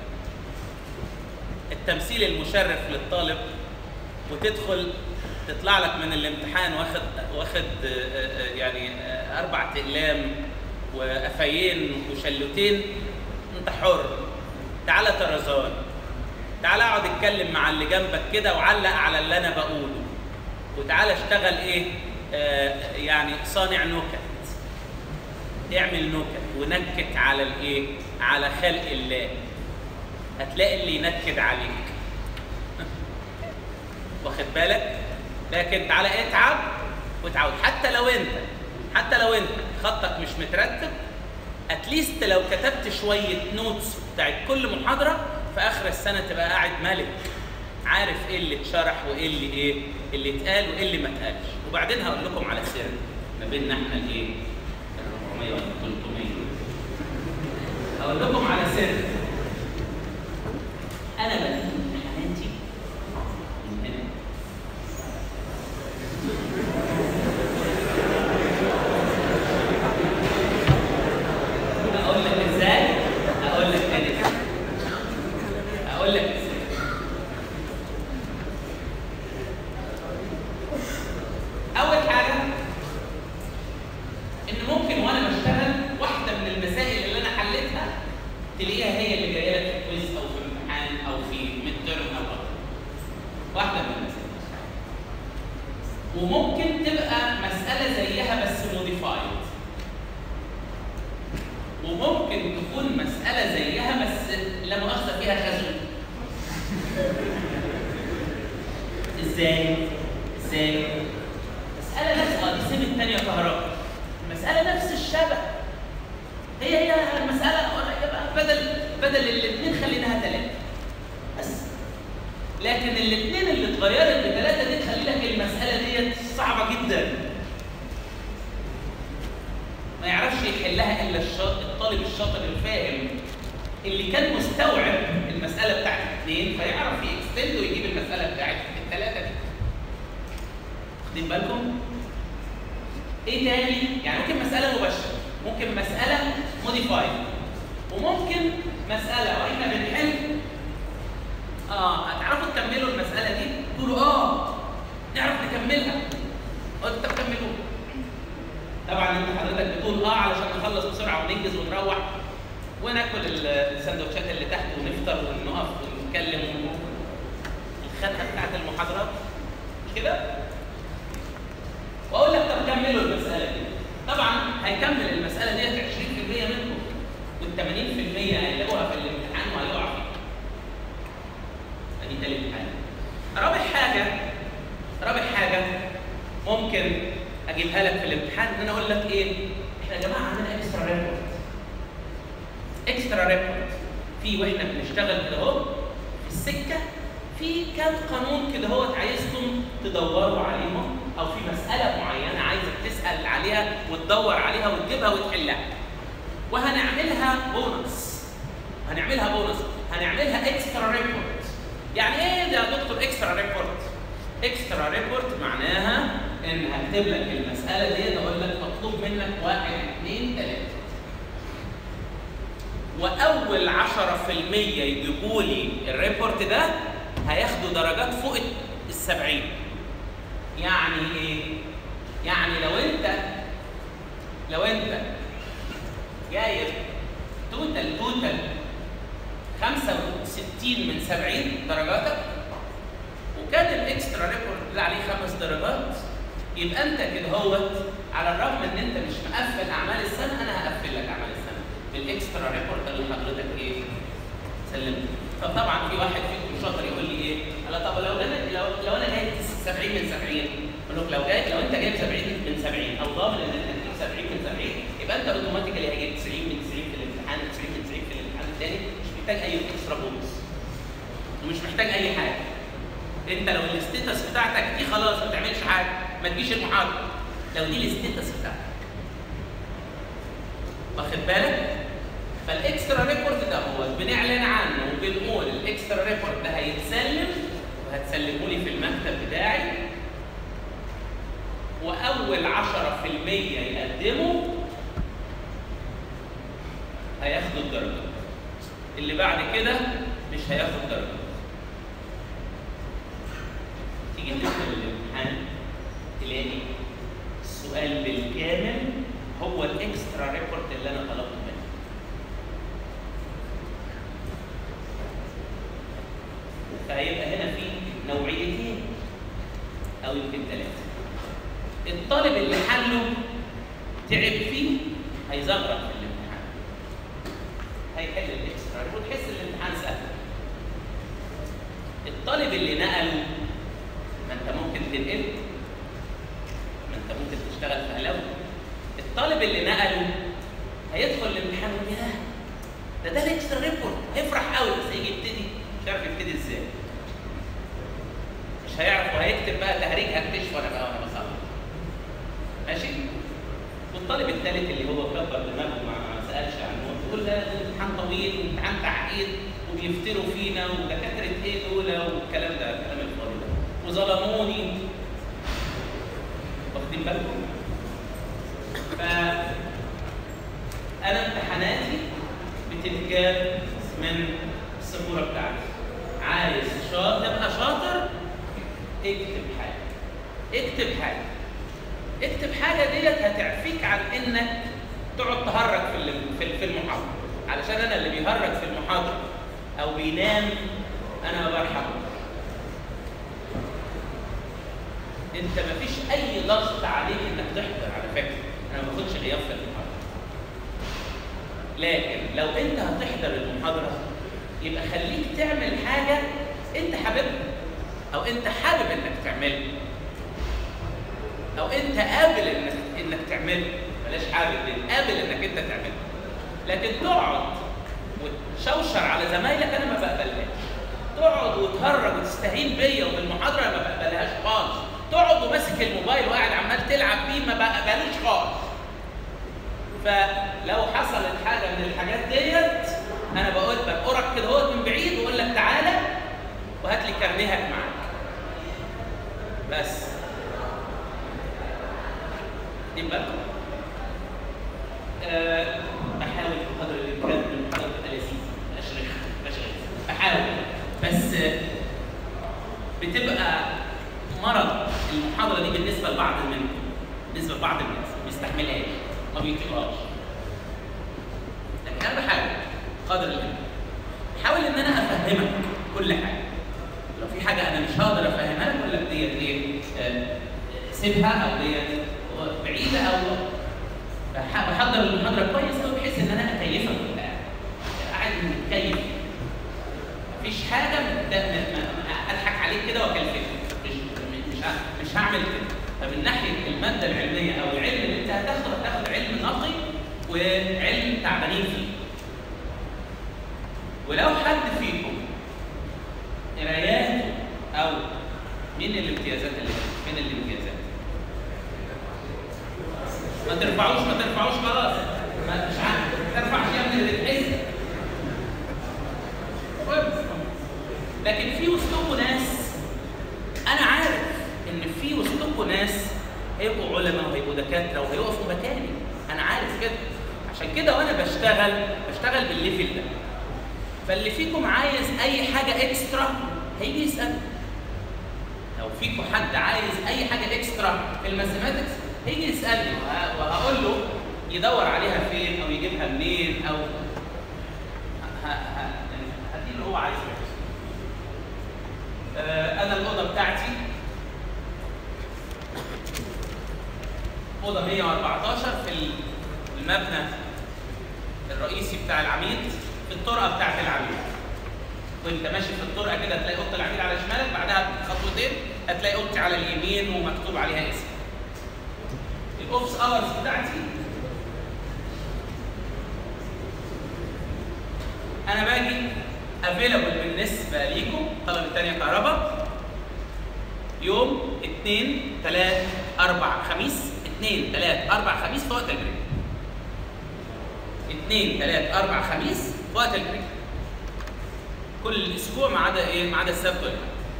التمثيل المشرف للطالب وتدخل تطلع لك من الامتحان واخد واخد يعني اربع اقلام وقفايين وشلوتين انت حر تعالى طرزان تعالى اقعد اتكلم مع اللي جنبك كده وعلق على اللي انا بقوله وتعالى اشتغل ايه آه يعني صانع نكت اعمل نكت ونكت على الايه على خلق الله هتلاقي اللي ينكد عليك واخد بالك لكن تعالى اتعب وتعود حتى لو انت حتى لو انت خطك مش مترتب اتليست لو كتبت شويه نوتس بتاعت كل محاضره في اخر السنه تبقى قاعد ملك عارف ايه اللي اتشرح وايه اللي ايه اللي اتقال وايه اللي ما اتقالش وبعدين هقول لكم على سر ما بيننا احنا الايه ال 400 ولا 300 هقول لكم على سر انا بدي امتحاناتي من هنا اقول لك ازاي اقول لك تاني اقول لك ازاي اول حاجه ان ممكن وانا بشتغل واحده من المسائل اللي انا حليتها تلاقيها هي اللي جايه لك في كويز او في امتحان او في ميد ترم او غيره واحده من المسائل وممكن تبقى مساله زيها بس موديفايد وممكن تكون مساله زيها بس لا مؤاخذه فيها خزن ازاي ازاي مساله نفس اه دي سيب الثانيه كهرباء المساله نفس الشبه هي هي المساله قريبه بدل بدل الاثنين خليناها ثلاثه بس لكن الاثنين اللي اتغيرت بثلاثه دي تخلي لك المساله ديت صعبه جدا ما يعرفش يحلها الا الشاطر الطالب الشاطر الفاهم اللي كان مستوعب المساله بتاعت الاثنين فيعرف يكستند ويجيب المساله بتاعت الثلاثه دي واخدين بالكم؟ ايه تاني؟ يعني ممكن مساله مباشره ممكن مساله موديفايد وممكن مساله واحنا بنحل اه هتعرفوا تكملوا المساله دي تقولوا اه نعرف نكملها قلت طب كملوا طبعا انت حضرتك بتقول اه علشان نخلص بسرعه وننجز ونروح وناكل السندوتشات اللي تحت ونفطر ونقف ونتكلم الخنقه بتاعت المحاضرات مش كده؟ واقول لك طب كملوا المساله دي طبعا هيكمل المساله ديت 20% منكم وال 80% هيلاقوها في الامتحان وهيقع فيها ادي تالت حاجه رابع حاجه رابع حاجه ممكن اجيبها لك في الامتحان ان انا اقول لك ايه احنا يا جماعه عندنا اكسترا ريبورت اكسترا ريبورت في واحنا بنشتغل كده اهو في السكه في كام قانون كده هو عايزكم تدوروا عليهم او في مساله معينه عايزك تسال عليها وتدور عليها وتجيبها وتحلها وهنعملها بونص هنعملها بونص هنعملها اكسترا ريبورت يعني ايه ده يا دكتور اكسترا ريبورت اكسترا ريبورت معناها ان هكتب لك المساله دي اقول لك مطلوب منك واحد اثنين ثلاثه واول 10% يجيبوا لي الريبورت ده هياخدوا درجات فوق ال 70 يعني ايه؟ يعني لو انت لو انت جايب توتال توتال 65 من 70 درجاتك وكان الاكسترا ريبورت اللي عليه خمس درجات يبقى انت كده هوت على الرغم ان انت مش مقفل اعمال السنه انا هقفل لك اعمال السنه بالاكسترا ريبورت اللي حضرتك ايه سلمته فطبعا في واحد فيكم شاطر يقول لي ايه؟ انا طب لو انا لو, لو انا جايب 70 من 70 اقول لك لو جاي لو انت جايب 70 من 70 او ضامن ان انت هتجيب 70 من 70 يبقى انت اوتوماتيكالي هجيب 90 من 90 في الامتحان 90 من 90 في الامتحان الثاني مش محتاج اي اكسترا بونص ومش محتاج اي حاجه انت لو الاستيتس بتاعتك دي خلاص ما تعملش حاجه ما تجيش المحاضره لو دي الاستيتس بتاعتك واخد بالك فالاكسترا ريبورت ده هو بنعلن عنه وبنقول الاكسترا ريبورت ده هيتسلم وهتسلمه لي في المكتب بتاعي واول 10% يقدموا هياخدوا الدرجه اللي بعد كده مش هياخد درجه تيجي تدخل الامتحان تلاقي السؤال بالكامل هو الاكسترا ريبورت اللي انا طلبته منك فهيبقى هنا في نوعيتين او يمكن ثلاثه الطالب اللي حله تعب فيه هيزغرق في الامتحان هيحل الاكسترا ريبورت تحس الامتحان سهل الطالب اللي نقله ما انت ممكن تنقل ما انت ممكن تشتغل في هلاوي الطالب اللي نقله هيدخل الامتحان ويقول ياه ده ده الاكسترا ريبورت هيفرح قوي بس هيجي يبتدي مش عارف يبتدي ازاي مش هيعرف وهيكتب بقى تهريج هكتشف وانا بقى وانا بصلي ماشي والطالب الثالث اللي هو كبر دماغه ما سالش عنه تقول لا ده امتحان طويل وامتحان تعقيد وبيفتروا فينا ودكاتره ايه دول والكلام ده الكلام الفاضي ده وظلموني واخدين بالكم؟ ف انا امتحاناتي بتتجاب من السبوره بتاعتي عايز شاطر تبقى شاطر اكتب حاجه اكتب حاجه اكتب حاجه ديت هتعفيك عن انك تقعد تهرج في ال- في في المحاضره علشان انا اللي بيهرج في المحاضره او بينام انا ما برحمه انت مفيش اي ضغط عليك انك تحضر على فكره انا ما باخدش غياب في المحاضره لكن لو انت هتحضر المحاضره يبقى خليك تعمل حاجه انت حاببها او انت حابب انك تعملها او انت قابل انك انك تعمله بلاش حابب ليه قابل انك انت تعمله لكن تقعد وتشوشر على زمايلك انا ما بقبلهاش تقعد وتهرج وتستهين بيا وبالمحاضره ما بقبلهاش خالص تقعد وماسك الموبايل وقاعد عمال تلعب بيه ما بقبلوش خالص فلو حصلت حاجه من الحاجات ديت انا بقول بقرك كده هو من بعيد واقول لك تعالى وهات لي كارنيهك معاك بس دي بالكم أه بحاول بقدر الامكان ان المحاضره تبقى لذيذه مبقاش رخمه مبقاش غلسة. بحاول بس آه، بتبقى مرض المحاضره دي بالنسبه لبعض منكم بالنسبه لبعض الناس ما بيستحملهاش ما بيطيقهاش لكن انا بحاول قدر الامكان بحاول ان انا افهمك كل حاجه لو في حاجه انا مش هقدر افهمها لك اقول لك ديت ايه آه، سيبها او ديت بعيده او بح- بحضر المحاضره كويس قوي بحيث ان انا اكيفك وانت قاعد قاعد متكيف مفيش حاجه م- ده- م- م- اضحك عليك كده واكلفك مش مش ه- مش هعمل كده فمن ناحيه الماده العلميه او العلم اللي انت هتاخده هتاخد علم نقي وعلم تعبانين فيه ولو حد فيكم قراياته او مين الامتيازات اللي فين الامتيازات؟ ما ترفعوش ما ترفعوش خلاص ما مش عارف ما ترفعش يا ابني اللي تحس لكن في وسطكم ناس انا عارف هيبقوا علماء وهيبقوا دكاتره وهيقفوا مكاني انا عارف كده عشان كده وانا بشتغل بشتغل بالليفل ده فاللي فيكم عايز اي حاجه اكسترا هيجي يسال لو فيكم حد عايز اي حاجه اكسترا في الماثيماتكس هيجي يسالني وه- وهقول له يدور عليها فين او يجيبها منين او ه- ه- يعني هديه اللي هو عايزه آه، انا الاوضه بتاعتي اوضه 114 في المبنى الرئيسي بتاع العميد في الطرقه بتاعت العميد وانت ماشي في الطرقه كده تلاقي اوضه العميد على شمالك بعدها خطوتين هتلاقي اوضتي على اليمين ومكتوب عليها اسم الاوفيس اورز بتاعتي انا باجي افيلابل بالنسبه ليكم طلبه تانية كهرباء يوم 2 3 4 خميس 2 3 4 خميس في وقت البريك 2 3 4 خميس في وقت البريك كل اسبوع ما عدا ايه ما عدا السبت والأحد.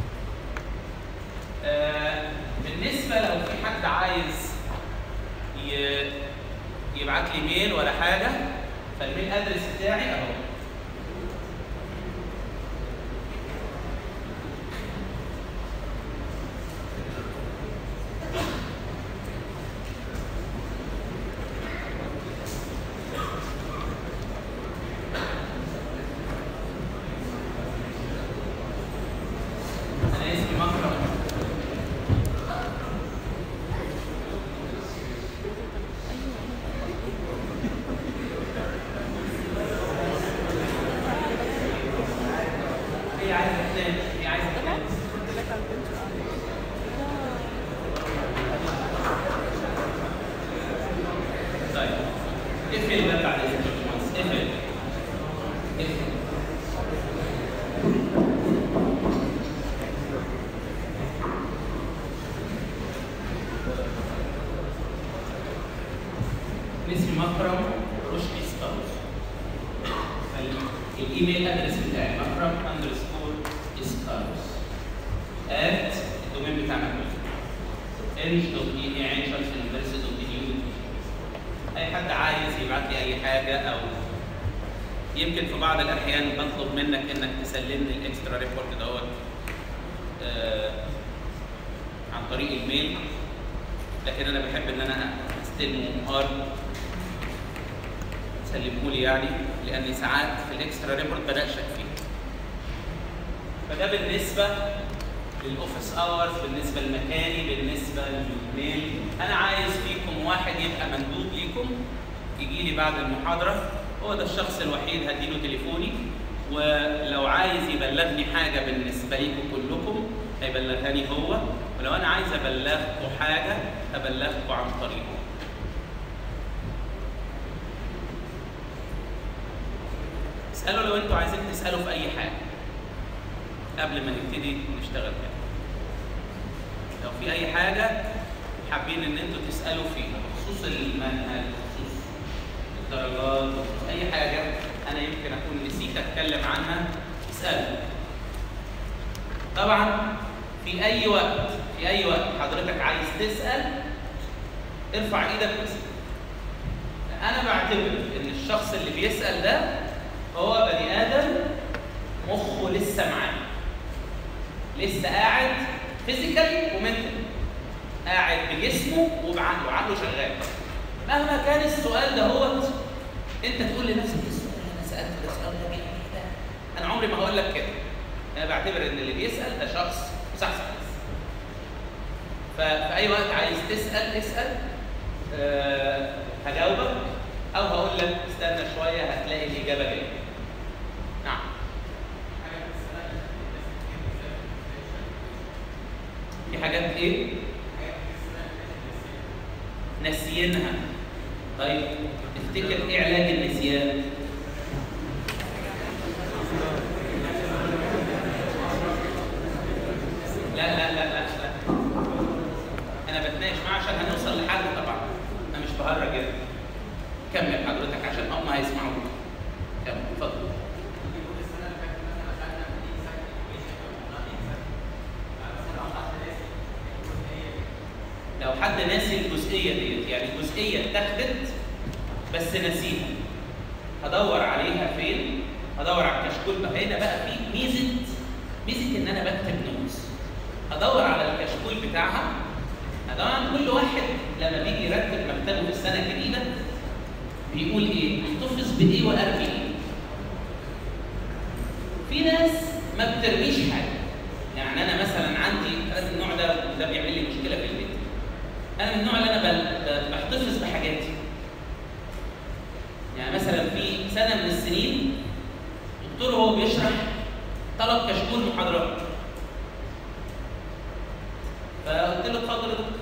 آه بالنسبه لو في حد عايز ي- يبعت لي ميل ولا حاجه فالميل ادرس بتاعي اهو انا اسمي مكرم هي عايزه تنام هي عايزه تنام طيب اقفل ده بعد اذنك يا باشمهندس اقفل اقفل اسمي مكرم رشدي ستارز الايميل ادرس بتاعي مكرم اندرسكور ستارز ات الدومين بتاعنا كله انش دوت اي عين شمس يونيفرسيتي دوت اي اي حد عايز يبعت لي اي حاجه او يمكن في بعض الاحيان بطلب منك انك تسلمني الاكسترا ريبورت دوت آه، عن طريق الميل لكن انا بحب ان انا استلمه هارد سلمه لي يعني لاني ساعات في الاكسترا ريبورت بناقشك فيه فده بالنسبه للاوفيس اورز بالنسبه لمكاني بالنسبه للميل انا عايز فيكم واحد يبقى مندوب ليكم يجي لي بعد المحاضره هو ده الشخص الوحيد هديله تليفوني ولو عايز يبلغني حاجه بالنسبه ليكم كلكم هيبلغني هو ولو انا عايز ابلغكم حاجه ابلغكم عن طريقه اسالوا لو انتوا عايزين تسالوا في اي حاجه قبل ما نبتدي نشتغل كده لو في اي حاجه حابين ان انتوا تسالوا فيها بخصوص المنهج بخصوص الدرجات بخصوص اي حاجه انا يمكن اكون نسيت اتكلم عنها اسالوا طبعا في اي وقت في اي وقت حضرتك عايز تسال ارفع ايدك واسال انا بعتبر ان الشخص اللي بيسال ده هو بني ادم مخه لسه معاه لسه قاعد فيزيكالي ومنتالي قاعد بجسمه وبعقله عقله شغال مهما كان السؤال ده هو انت تقول لنفسك ايه السؤال اللي انا سالته ده سؤال غبي أوي ده انا عمري ما هقول لك كده انا بعتبر ان اللي بيسال ده شخص مصحصح بس ففي اي وقت عايز تسال اسال أه هجاوبك او هقول لك استنى شويه هتلاقي الاجابه جايه نعم في حاجات ايه ناسيينها طيب افتكر ايه علاج النسيان لا لا لا لا لا انا بتناقش معاه عشان هنوصل لحل طبعا انا مش بهرج يعني كمل حضرتك عشان هم هيسمعوك كمل اتفضل لو حد ناسي الجزئيه ديت يعني الجزئيه اتاخدت بس نسيها هدور عليها فين هدور على الكشكول بقى هنا بقى في ميزه ميزه ان انا بكتب نوتس هدور على الكشكول بتاعها طبعا كل واحد لما بيجي يرتب مكتبه في السنه الجديده بيقول ايه؟ احتفظ بايه وارمي ايه؟ في ناس ما بترميش حاجه يعني انا مثلا عندي انا من النوع ده ده بيعمل لي مشكله في البيت انا من النوع اللي انا بل- ب- بحتفظ بحاجاتي يعني مثلا في سنه من السنين دكتور هو بيشرح طلب كشكول محاضرات فقلت له اتفضل يا دكتور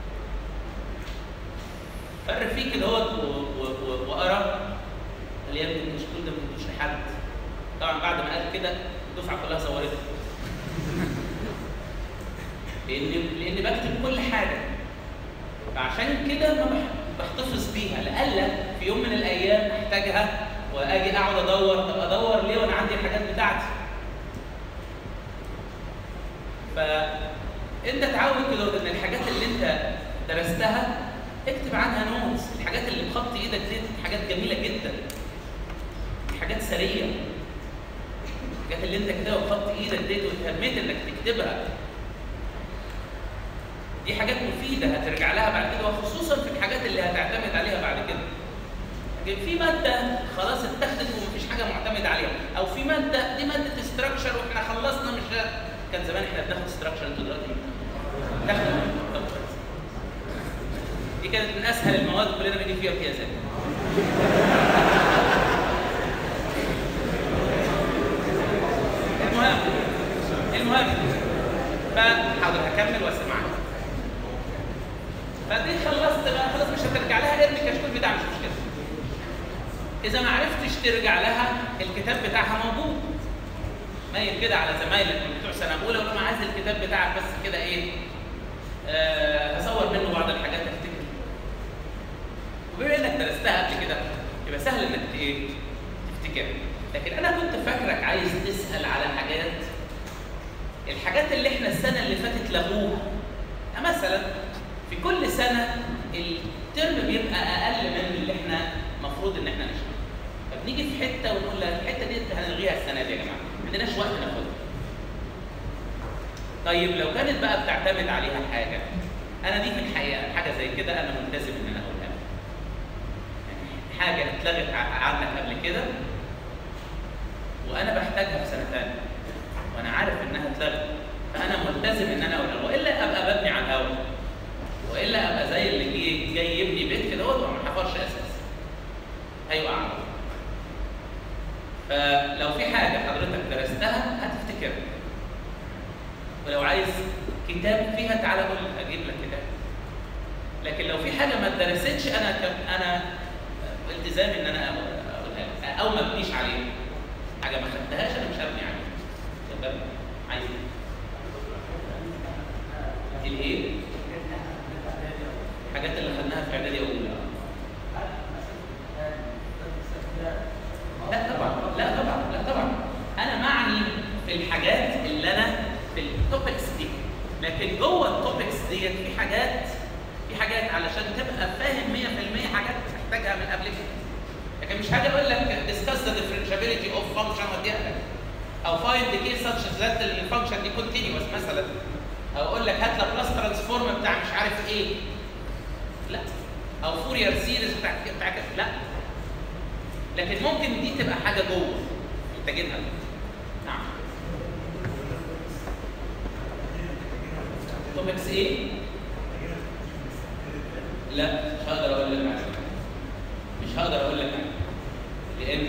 فرق فيه كده هو وقرا قال لي يا ابني الكشكول ده ما ادوش لحد طبعا بعد ما قال كده الدفعه كلها صورته لان لان بكتب كل حاجه فعشان كده ما بح- بحتفظ بيها لألا في يوم من الايام احتاجها واجي اقعد ادور طب ادور ليه وانا عندي الحاجات بتاعتي فانت تعود كده ان الحاجات اللي انت درستها اكتب عنها نوتس الحاجات اللي بخط ايدك دي حاجات جميله جدا حاجات سريه الحاجات اللي انت كتبها بخط ايدك ديت واهتميت انك تكتبها دي حاجات مفيده هترجع لها بعد كده وخصوصا في الحاجات اللي هتعتمد عليها بعد كده لكن في ماده خلاص اتخذت ومفيش حاجه معتمد عليها او في ماده دي ماده استراكشر واحنا خلصنا مش كان زمان احنا بناخد استراكشر انتوا دلوقتي بتاخدوا طب كويس. دي كانت من اسهل المواد كلنا بنجيب فيها امتيازات المهم المهم فحاضر هكمل واسمعك فدي خلصت بقى خلاص مش هترجع لها ارمي الكشكول بتاعها مش مشكله اذا ما عرفتش ترجع لها الكتاب بتاعها موجود مايل كده على زمايلك من بتوع سنه اولى ولا عايز الكتاب بتاعك بس كده ايه آه هصور منه بعض الحاجات افتكر وبما انك درستها قبل كده يبقى سهل انك ت- ايه تفتكرها لكن انا كنت فاكرك عايز تسال على حاجات الحاجات اللي احنا السنه اللي فاتت لغوها يعني مثلا في كل سنه الترم بيبقى اقل من اللي احنا المفروض ان احنا نشرحه فبنيجي في حته ونقول لها الحته دي هنلغيها السنه دي يا جماعه ما عندناش وقت ناخدها طيب لو كانت بقى بتعتمد عليها حاجه انا دي في الحقيقه حاجه زي كده انا ملتزم ان انا اقولها يعني حاجه اتلغت ع- عنك قبل كده وانا بحتاجها في سنه ثانيه وانا عارف انها اتلغت فانا ملتزم ان انا اقولها والا ابقى ببني على الهوا والا ابقى زي اللي جاي جاي يبني بيت كده هو ما حفرش اساس هيقع على طول. فلو في حاجه حضرتك درستها هتفتكرها ولو عايز كتاب فيها تعالى قول لي اجيب لك كتاب لكن لو في حاجه ما اتدرستش انا ك- انا التزامي ان انا اقولها لك. او ما ابنيش عليها حاجه ما خدتهاش انا مش هبني عليها تمام عايز ايه؟ الايه؟ الحاجات اللي خدناها في اعدادي اولى لا طبعا لا طبعا لا طبعا انا معني في الحاجات اللي انا في التوبكس دي لكن جوه التوبكس ديت في حاجات في حاجات علشان تبقى فاهم 100% حاجات محتاجها من قبل كده لكن مش هاجي اقول لك discuss the differentiability of function واديها لك او find the case such as that الفانكشن دي continuous مثلا او اقول لك هات لك بلس ترانسفورم بتاع مش عارف ايه لا او فورير سيريز بتاع بتاع كده. لا لكن ممكن دي تبقى حاجه جوه محتاجينها نعم توبكس ايه؟ لا مش هقدر اقول لك عنها مش هقدر اقول لك عنها لان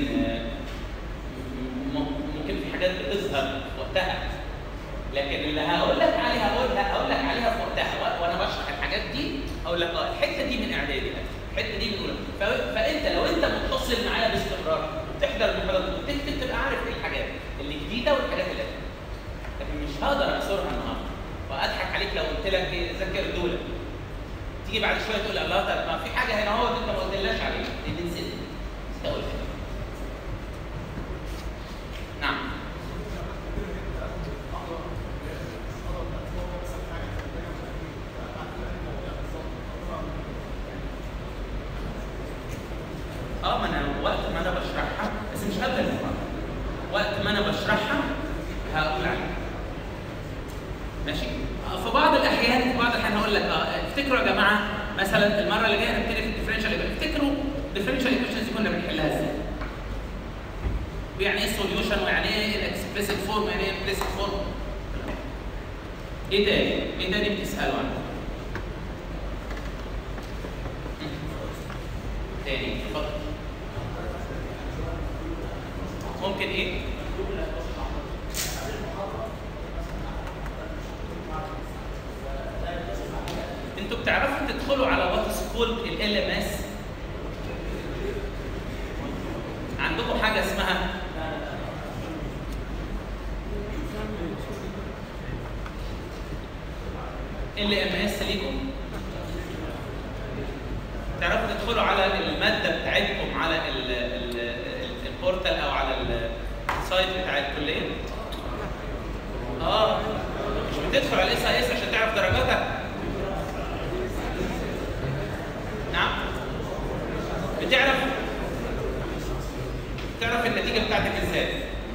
م- ممكن في حاجات بتظهر في وقتها لكن اللي هقول لك عليها هقول لك هقول لك عليها في وقتها و- وانا بشرح الحاجات دي هقول لك اه الحته دي من اعدادي الحته دي من اولى ف- فانت لو انت متصل معايا باستمرار وبتحضر المحاضرات وبتكتب تبقى عارف ايه الحاجات اللي جديده والحاجات اللي قديمة. لكن مش هقدر احصرها النهارده واضحك عليك لو قلت لك إيه، ذاكر دول تيجي بعد شويه تقول الله طب ما في حاجه هنا هو انت ما قلتلناش عليها لان نسيت نسيت اقول نعم اه ما انا وقت ما انا بشرحها بس مش قبل المحاضره وقت ما انا بشرحها هقول عليها ماشي آه، في بعض الاحيان في بعض الاحيان هقول لك اه افتكروا يا جماعه مثلا المره اللي جايه هنبتدي في الديفرنشال افتكروا الديفرنشال ايكويشنز كنا بنحلها ازاي ويعني ايه سوليوشن ويعني ايه الاكسبريسيف فورم ويعني ايه امبليسيت فورم ايه تاني؟ ايه تاني بتسالوا عنه؟ تاني اتفضل ممكن ايه؟ انتوا بتعرفوا تدخلوا على وات سكول ال ام اس عندكم حاجه اسمها ال ام اس ليكم تعرفوا تدخلوا على الماده بتاعتكم على ال- ال- ال- البورتال او على السايت بتاع الكليه اه مش بتدخل على الاس اي اس عشان تعرف درجاتك نعم بتعرف تعرف النتيجه بتاعتك ازاي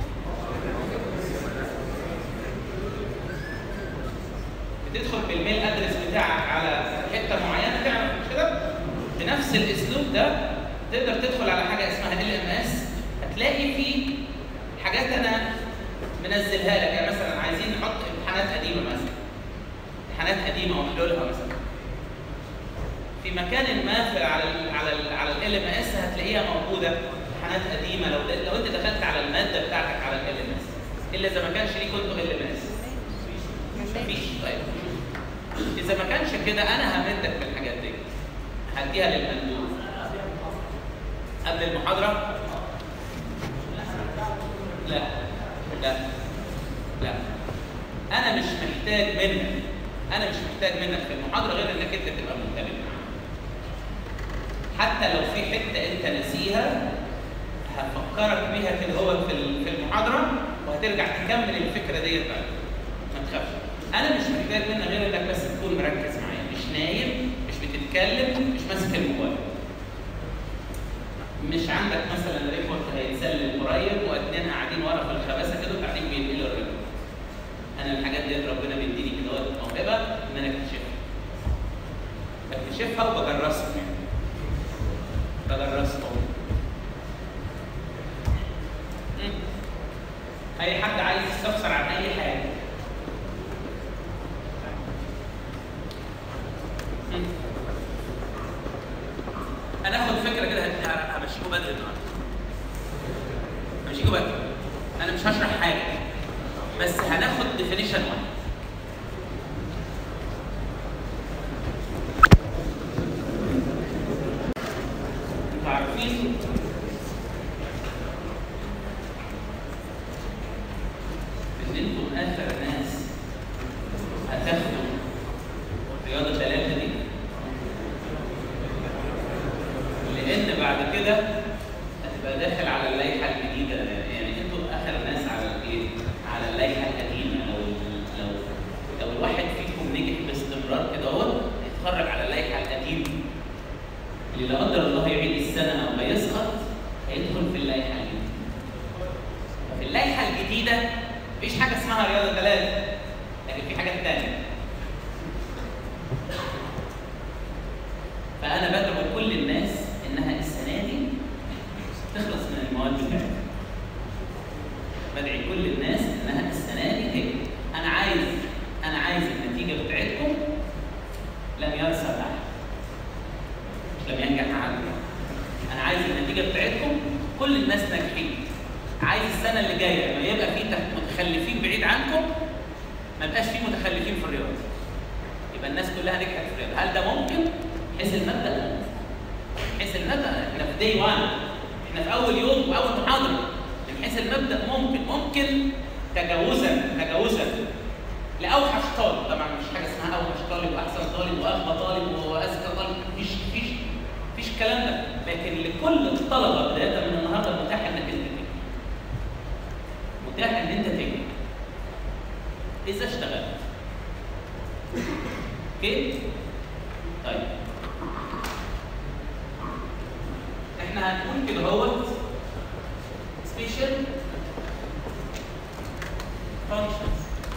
بتدخل بالميل ادرس بتاعك على حته معينه تعرف مش كده بنفس الاسلوب ده تقدر تدخل على حاجه اسمها ال ام اس هتلاقي فيه حاجات انا منزلها لك يعني مثلا عايزين نحط امتحانات قديمه مثلا امتحانات قديمه وحلولها مثلا في مكان ما في على ال على ال على ال ام اس هتلاقيها موجوده امتحانات قديمه لو لو انت دخلت على الماده بتاعتك على ال ام اس الا اذا ما كانش ليك انتوا ال ام اس مفيش طيب اذا ما كانش كده انا همدك بالحاجات دي هديها للمندوب قبل المحاضره لا لا لا انا مش محتاج منك انا مش محتاج منك في المحاضره غير انك انت تبقى منتبه حتى لو في حته انت ناسيها هفكرك بيها كده هو في ال- في المحاضره وهترجع تكمل الفكره ديت بعد ما تخافش انا مش محتاج منك غير انك بس تكون مركز معايا مش نايم مش بتتكلم مش ماسك الموبايل مش عندك مثلا ريبورت هيتسلم قريب واتنين قاعدين ورا في الخباثه كده وقاعدين بينقلوا الريبورت انا الحاجات ديت ربنا بيديني كده وقت موهبه ان انا اكتشفها بكتشفها وبجرسها بجرسها مم. اي حد عايز يستفسر عن اي حاجه مم. هناخد فكره كده هت- همشيكوا بدري النهارده همشيكوا بدري انا مش هشرح حاجه بس هناخد ديفينيشن واحد انتوا عارفين ان انتم اخر ناس هتاخدوا رياضه ثلاثه دي لان بعد كده هتبقى داخل على اللائحه الجديده يعني انتوا اخر ناس على الايه؟ على اللائحه القديمه لو لو لو الواحد فيكم نجح باستمرار كده اهو يتخرج على اللائحه القديمه اللي لا قدر الله يعيد السنه او هيسقط هيدخل في اللائحه الجديده ففي اللائحه الجديده مفيش حاجه اسمها رياضه ثلاثه لكن في حاجات ثانيه فانا بدعو كل الناس انها السنه دي تخلص من المواد بتاعتها بدعي كل الناس انها السنه دي تجري انا عايز انا عايز النتيجه بتاعتكم لم يرسى احد لم ينجح احد انا عايز النتيجه بتاعتكم كل الناس ناجحين عايز السنه اللي جايه لما يبقى في تخ- متخلفين بعيد عنكم ما يبقاش في متخلفين في الرياضه يبقى الناس كلها نجحت في الرياضه هل ده ممكن حيث المبدا حيث المبدا احنا في دي 1 احنا في اول يوم واول محاضره من حيث المبدا ممكن ممكن تجاوزا تجاوزا لاوحش طالب طبعا مش حاجه اسمها اوحش طالب واحسن طالب واغبى طالب واذكى طالب مفيش مفيش مفيش الكلام ده لكن لكل الطلبه بدايه من النهارده متاح انك انت تنجح متاح ان انت تنجح اذا اشتغلت اوكي طيب احنا هنقول كده اهوت سبيشال فانكشنز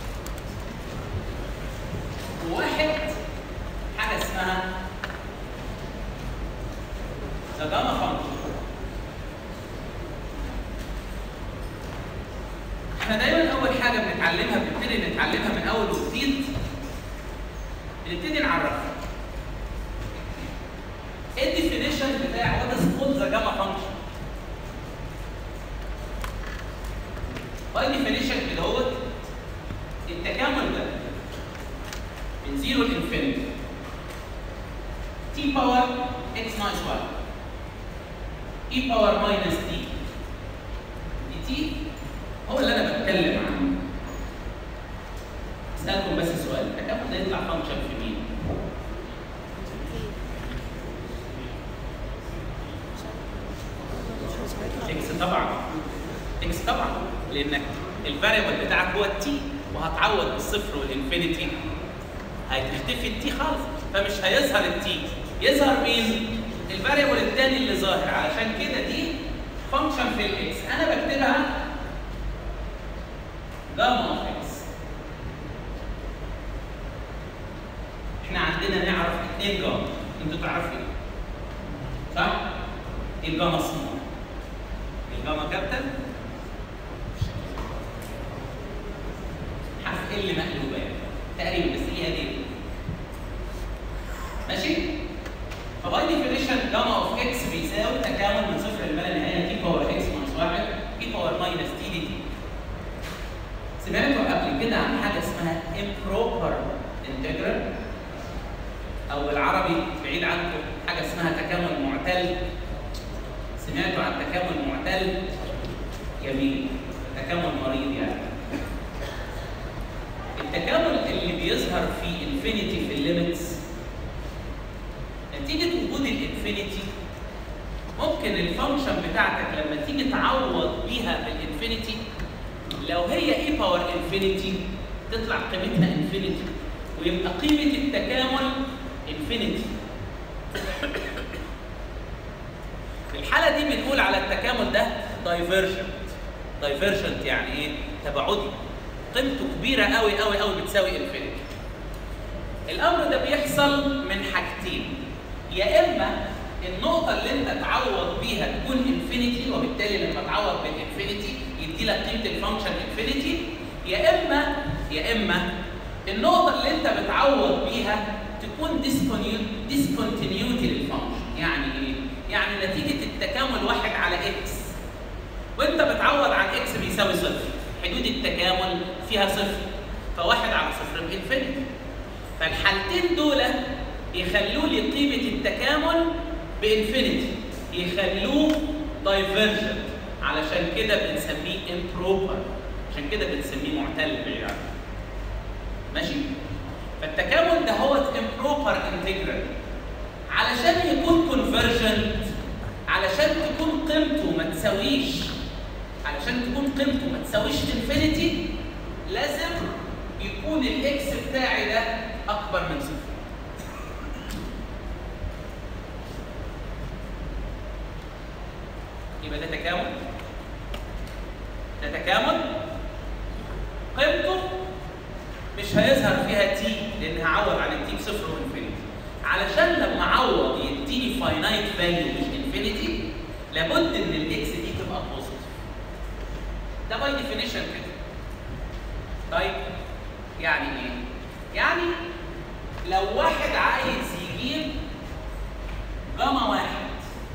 وواحد حاجه اسمها ذا جاما فانكشن احنا دايما اول حاجه بنتعلمها بنبتدي نتعلمها من اول وجديد بنبتدي نعرفها ايه الديفينيشن بتاع وات از كولد ذا جاما فانكشن باي ديفينيشن كده هو التكامل ده من زيرو لانفينيتي تي باور اكس ناقص 1 اي باور ماينس دي دي تي هو اللي انا بتكلم عنه اسالكم بس سؤال التكامل ده يطلع فانكشن في مين؟ اكس طبعا اكس طبعا لانك الفاريبل بتاعك هو التي وهتعوض بالصفر والانفينيتي هتختفي التي خالص فمش هيظهر التي يظهر مين؟ الفاريبل الثاني اللي ظاهر علشان كده دي فانكشن في الاكس انا بكتبها جاما اوف اكس احنا عندنا نعرف اثنين جاما انتوا تعرفوا ايه؟ صح؟ الجاما سمول الجاما كابيتال حرف ال مقلوبه يعني تقريبا بس هي دي ماشي؟ فباي ديفينيشن جاما اوف اكس بيساوي تكامل من صفر لما لا نهايه تي باور اكس ناقص واحد تي باور ماينس تي دي تي سمعتوا قبل كده عن حاجه اسمها improper integral او بالعربي بعيد عنكم حاجه اسمها تكامل معتل سمعتوا عن تكامل معتل جميل تكامل مريض يعني التكامل اللي بيظهر في انفينيتي في الليميتس نتيجه وجود الانفينيتي ممكن الفانكشن بتاعتك لما تيجي تعوض بيها بالانفينيتي لو هي اي باور انفينيتي تطلع قيمتها انفينيتي ويبقى قيمه التكامل انفينيتي في الحاله دي بنقول على التكامل ده دايفرجنت دايفرجنت يعني ايه تباعدي قيمته كبيره قوي قوي قوي بتساوي انفينيتي الامر ده بيحصل من حاجتين يا اما النقطه اللي انت تعوض بيها تكون انفينيتي وبالتالي لما تعوض بالانفينيتي يدي لك قيمه الفانكشن انفينيتي يا اما يا اما النقطه اللي انت بتعوض بيها تكون ديسكونتينيوتي للفانكشن يعني ايه يعني نتيجه التكامل واحد على اكس وانت بتعوض عن اكس بيساوي صفر حدود التكامل فيها صفر فواحد على صفر بانفينيتي فالحالتين دول يخلوا لي قيمه التكامل بانفينيتي يخلوه دايفرجنت علشان كده بنسميه امبروبر عشان كده بنسميه معتل بالعربي ماشي فالتكامل ده هو امبروبر انتجرال علشان يكون كونفرجنت علشان تكون قيمته ما تساويش علشان تكون قيمته ما تساويش انفينيتي لازم يكون الاكس بتاعي ده اكبر من صفر يبقى ده تكامل ده تكامل قيمته مش هيظهر فيها تي لان هعوض عن التي بصفر وانفينيتي علشان لما اعوض يديني فاينايت فاليو مش انفينيتي لابد ان الاكس دي تبقى بوزيتيف ده باي ديفينيشن كده طيب يعني ايه؟ يعني لو واحد عايز يجيب جاما واحد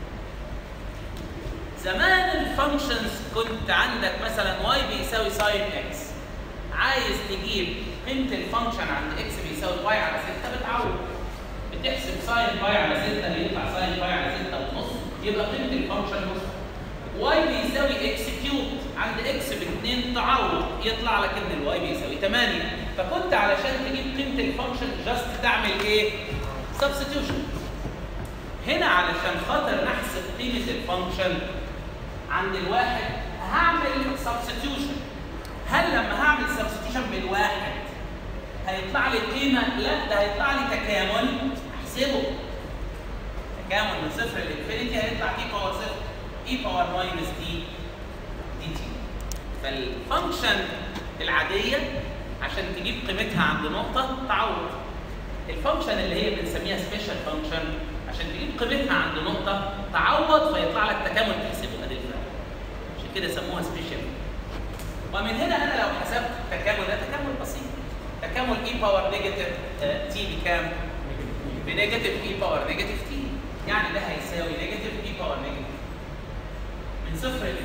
زمان الفانكشنز كنت عندك مثلا واي بيساوي ساين اكس عايز تجيب قيمه الفانكشن عند اكس بيساوي واي على 6 بتعوض بتحسب ساين واي على 6 اللي يطلع ساين واي على 6 ونص يبقى قيمه الفانكشن نص واي بيساوي اكس كيوب عند اكس ب 2 تعوض يطلع لك ان الواي بيساوي 8 فكنت علشان تجيب قيمه الفانكشن جاست تعمل ايه؟ سبستيوشن هنا علشان خاطر نحسب قيمه الفانكشن عند الواحد هعمل سبستيوشن هل لما هعمل سبستيوشن بالواحد هيطلع لي قيمه؟ لا ده هيطلع لي تكامل احسبه تكامل من صفر لانفينيتي هيطلع تي باور صفر اي باور ماينس دي دي تي فالفانكشن العاديه عشان تجيب قيمتها عند نقطه تعوض الفانكشن اللي هي بنسميها سبيشال فانكشن عشان تجيب قيمتها عند نقطه تعوض فيطلع لك تكامل تحسبه ادي الفرق عشان كده سموها سبيشال ومن هنا انا لو حسبت التكامل ده تكامل بسيط تكامل اي باور نيجاتيف تي بكام؟ بنيجاتيف اي باور نيجاتيف تي يعني ده هيساوي نيجاتيف اي باور نيجاتيف من صفر ل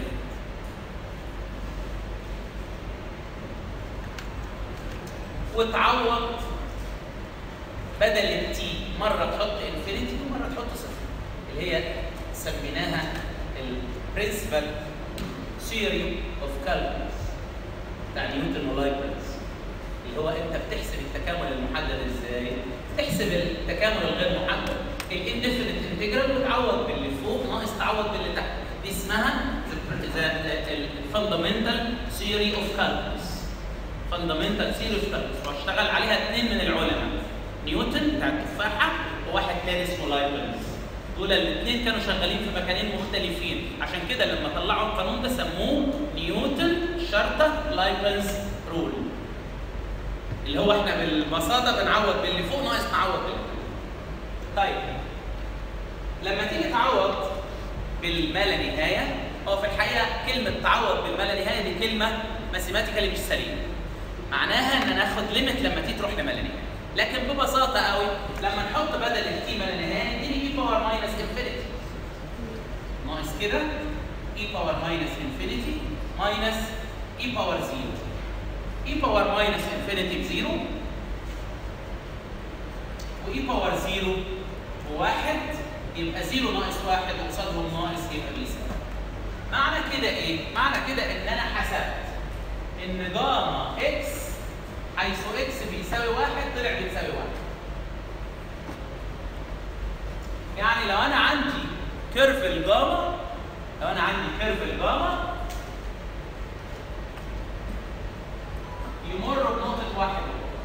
وتعوض بدل التي مره تحط انفينيتي ومره تحط صفر اللي هي سميناها البرنسبل ثيوري اوف كالكولس بتاع نيوتن ولايبنز اللي هو انت بتحسب التكامل المحدد ازاي؟ تحسب التكامل الغير محدد الانديفينيت انتجرال وتعوض باللي فوق ناقص تعوض باللي تحت دي اسمها الفاندامنتال ثيوري اوف كالكولس فاندامنتال ثيوري اوف كالكولس واشتغل عليها اثنين من العلماء نيوتن بتاع التفاحه وواحد تاني اسمه لايبنز دول الاثنين كانوا شغالين في مكانين مختلفين عشان كده لما طلعوا القانون ده سموه نيوتن شرطه لايبنز رول اللي هو احنا بالبساطه بنعوض باللي فوق ناقص نعوض باللي طيب لما تيجي تعوض بالما لا نهايه هو في الحقيقه كلمه تعوض بالما لا نهايه دي كلمه ماثيماتيكالي مش سليمه معناها ان انا اخد ليميت لما تيجي تروح لما لا نهايه لكن ببساطه قوي لما نحط بدل التي ما لا نهايه يديني اي باور ماينس انفينيتي ناقص كده اي باور ماينس انفينيتي ماينس اي باور زيرو اي باور ماينس انفينيتي بزيرو واي باور زيرو بواحد يبقى زيرو ناقص واحد وقصادهم ناقص يبقى بيساوي معنى كده ايه؟ معنى كده ان انا حسبت ان جاما اكس حيث اكس بيساوي واحد طلع بيساوي واحد يعني لو انا عندي كيرف الجاما لو انا عندي كيرف الجاما يمر بنقطة واحد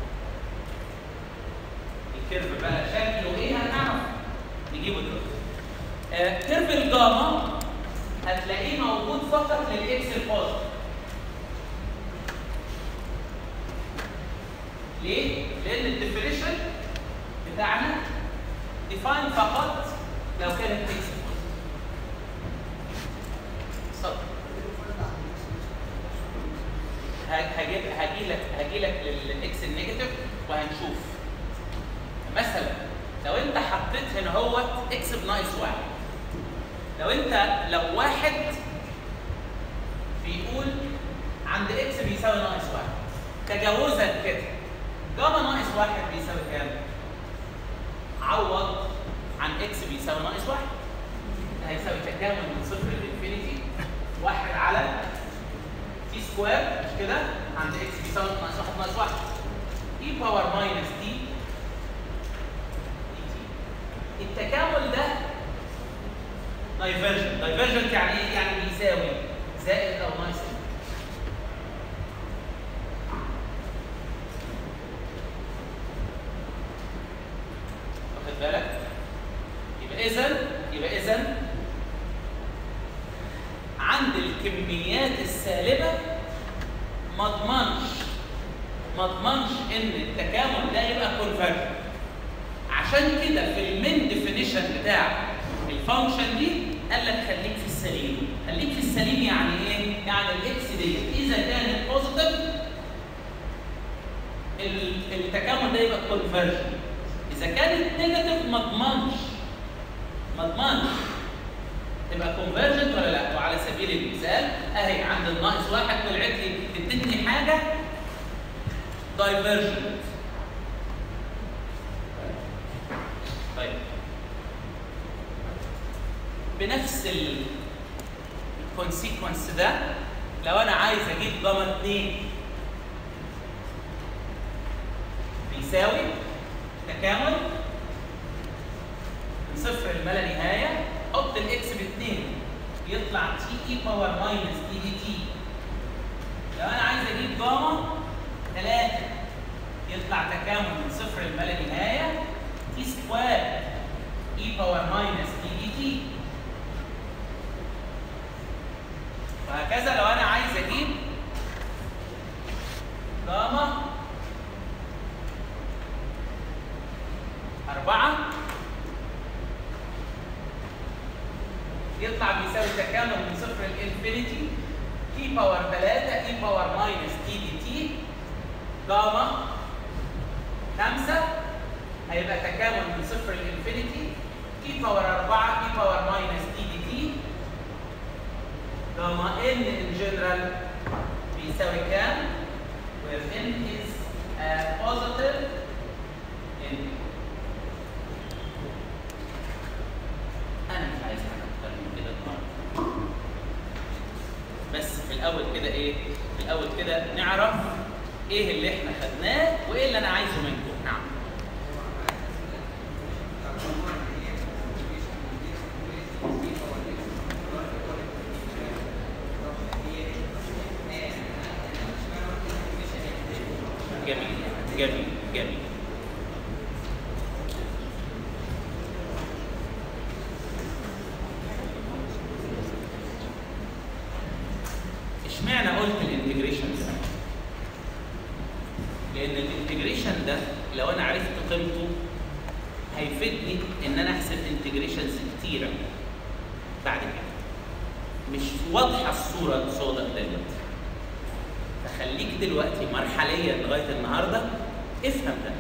الكيرف بقى شكله ايه هنعرف نجيبه دلوقتي آه كيرف الجاما هتلاقيه موجود فقط للاكس البوزيتيف ليه؟ لأن الديفينيشن بتاعنا ديفاين فقط لو كانت اكس اتفضل هاجي هاجي لك هاجي لك للاكس النيجاتيف وهنشوف مثلا لو انت حطيت هنا هو اكس بناقص واحد لو انت لو واحد بيقول عند اكس بيساوي ناقص واحد تجاوزا كده جاما ناقص واحد بيساوي كام؟ عوض عن اكس بيساوي ناقص واحد هيساوي تكامل من صفر لانفينيتي واحد على تي سكوير مش كده؟ عند اكس بيساوي ناقص واحد ناقص واحد اي باور ماينس تي دي تي التكامل ده دايفرجن دايفرجنت يعني ايه؟ يعني بيساوي زائد او ناقص واخد بالك؟ يبقى اذا يبقى اذا عند الكميات السالبه ما اضمنش ما اضمنش ان التكامل ده يبقى كونفرجن عشان كده في المين ديفينيشن بتاع الفانكشن دي قال لك خليك في السليم خليك في السليم يعني ايه؟ يعني الاكس ديت اذا كانت بوزيتيف التكامل ده يبقى كونفرجن اذا كانت نيجاتيف ما اضمنش ما اضمنش تبقى كونفرجنت ولا لا وعلى سبيل المثال اهي عند الناقص واحد طلعت لي ادتني حاجه دايفرجنت طيب بنفس الكونسيكونس ده لو انا عايز اجيب جاما 2 بيساوي تكامل من صفر لما لا نهايه حط الاكس باثنين يطلع تي اي باور ماينس تي دي تي لو انا عايز اجيب جاما 3 يطلع تكامل من صفر لما لا نهايه تي سكوير اي باور ماينس دي دي تي وهكذا لو انا عايز اجيب جاما أربعة يطلع بيساوي تكامل من صفر لإنفينيتي تي باور 3 اي باور ماينس تي دي تي جاما 5 هيبقى تكامل من صفر لإنفينيتي تي باور 4 اي باور ماينس تي دي تي جاما ان in general بيساوي كام؟ where n is a positive n انا مش عايز حاجه اكتر من كده النهارده بس في الاول كده ايه في الاول كده نعرف ايه اللي احنا خدناه وايه اللي انا عايزه منكم نعم جميل جميل جميل اشمعنى قلت الانتجريشن ده؟ لان الانتجريشن ده لو انا عرفت قيمته هيفيدني ان انا احسب انتجريشنز كتيره بعد كده مش واضحه الصوره السوداء دلوقتي فخليك دلوقتي مرحليا لغايه النهارده افهم ده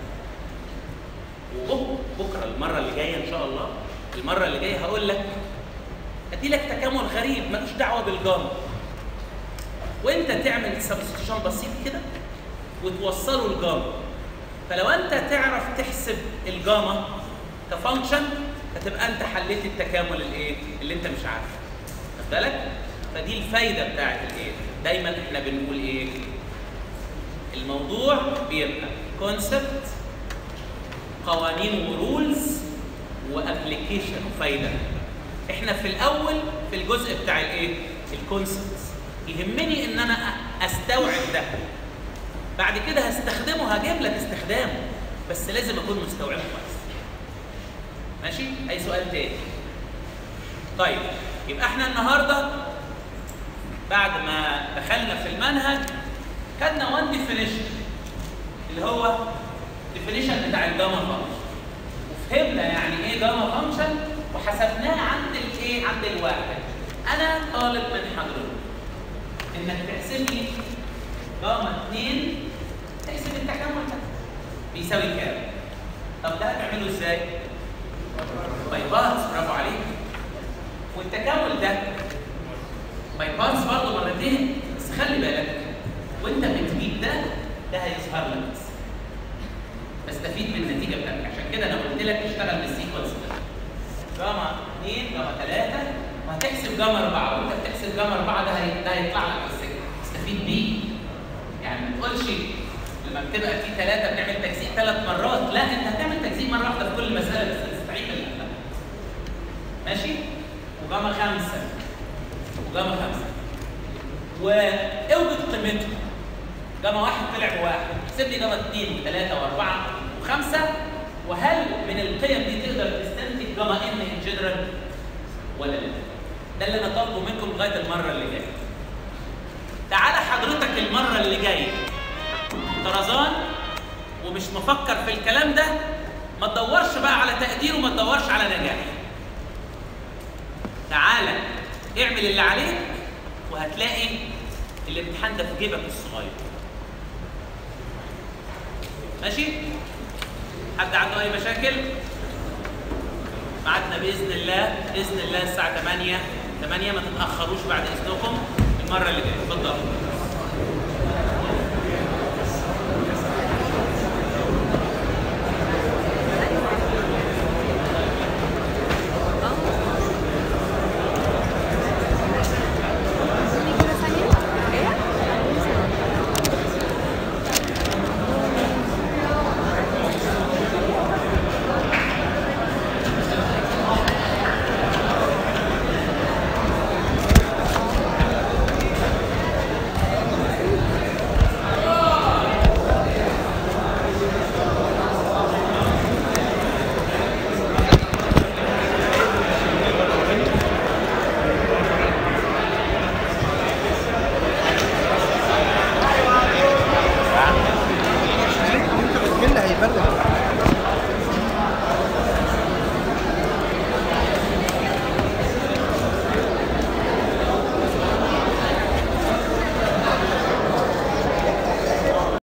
وبكره المره اللي جايه ان شاء الله المره اللي جايه هقول لك ادي لك تكامل غريب ملوش دعوه بالجاما وانت تعمل سبستيشن بسيط كده وتوصله الجاما فلو انت تعرف تحسب الجاما كفانكشن هتبقى انت حليت التكامل الايه اللي انت مش عارفه خد بالك فدي الفايده بتاعت الايه دايما احنا بنقول ايه الموضوع بيبقى كونسبت قوانين ورولز وابلكيشن وفايده احنا في الاول في الجزء بتاع الايه الكونسبت يهمني ان انا استوعب ده بعد كده هستخدمه هجيب لك استخدامه بس لازم اكون مستوعبه كويس ماشي اي سؤال تاني طيب يبقى احنا النهارده بعد ما دخلنا في المنهج خدنا وان ديفينيشن اللي هو ديفينيشن بتاع الجاما فانكشن وفهمنا يعني ايه جاما فانكشن وحسبناه عند الايه عند الواحد انا طالب من حضرتك انك تحسب لي جاما 2 تحسب التكامل ده بيساوي كام طب ده هتعمله ازاي باي باس برافو عليك والتكامل ده باي باس برضه مرتين بس خلي بالك وانت بتجيب ده ده هيظهر لك بس فاستفيد من النتيجه بتاعتك عشان كده انا قلت لك اشتغل بالسيكونس ده جاما 2 جاما 3 وهتحسب جاما 4 وانت بتحسب جاما 4 ده هي... ده هيطلع لك بس استفيد بيه يعني ما تقولش لما بتبقى في ثلاثه بنعمل تجزيء ثلاث مرات لا انت هتعمل تجزيء مره واحده في كل مساله بس تستعيد اللي قبلها ماشي وجاما خمسه وجاما خمسه واوجد قيمتهم جاما واحد طلع بواحد احسب لي جاما اثنين وثلاثه واربعه وخمسه وهل من القيم دي تقدر تستنتج جاما ان ان جنرال ولا لا؟ ده اللي انا طالبه منكم لغايه المره اللي جايه. تعالى حضرتك المره اللي جايه طرزان ومش مفكر في الكلام ده ما تدورش بقى على تقدير وما تدورش على نجاح. تعالى اعمل اللي عليك وهتلاقي الامتحان ده في جيبك الصغير. ماشي؟ حد عنده اي مشاكل؟ ميعادنا باذن الله باذن الله الساعه 8 8 ما تتاخروش بعد اذنكم المره اللي جايه اتفضلوا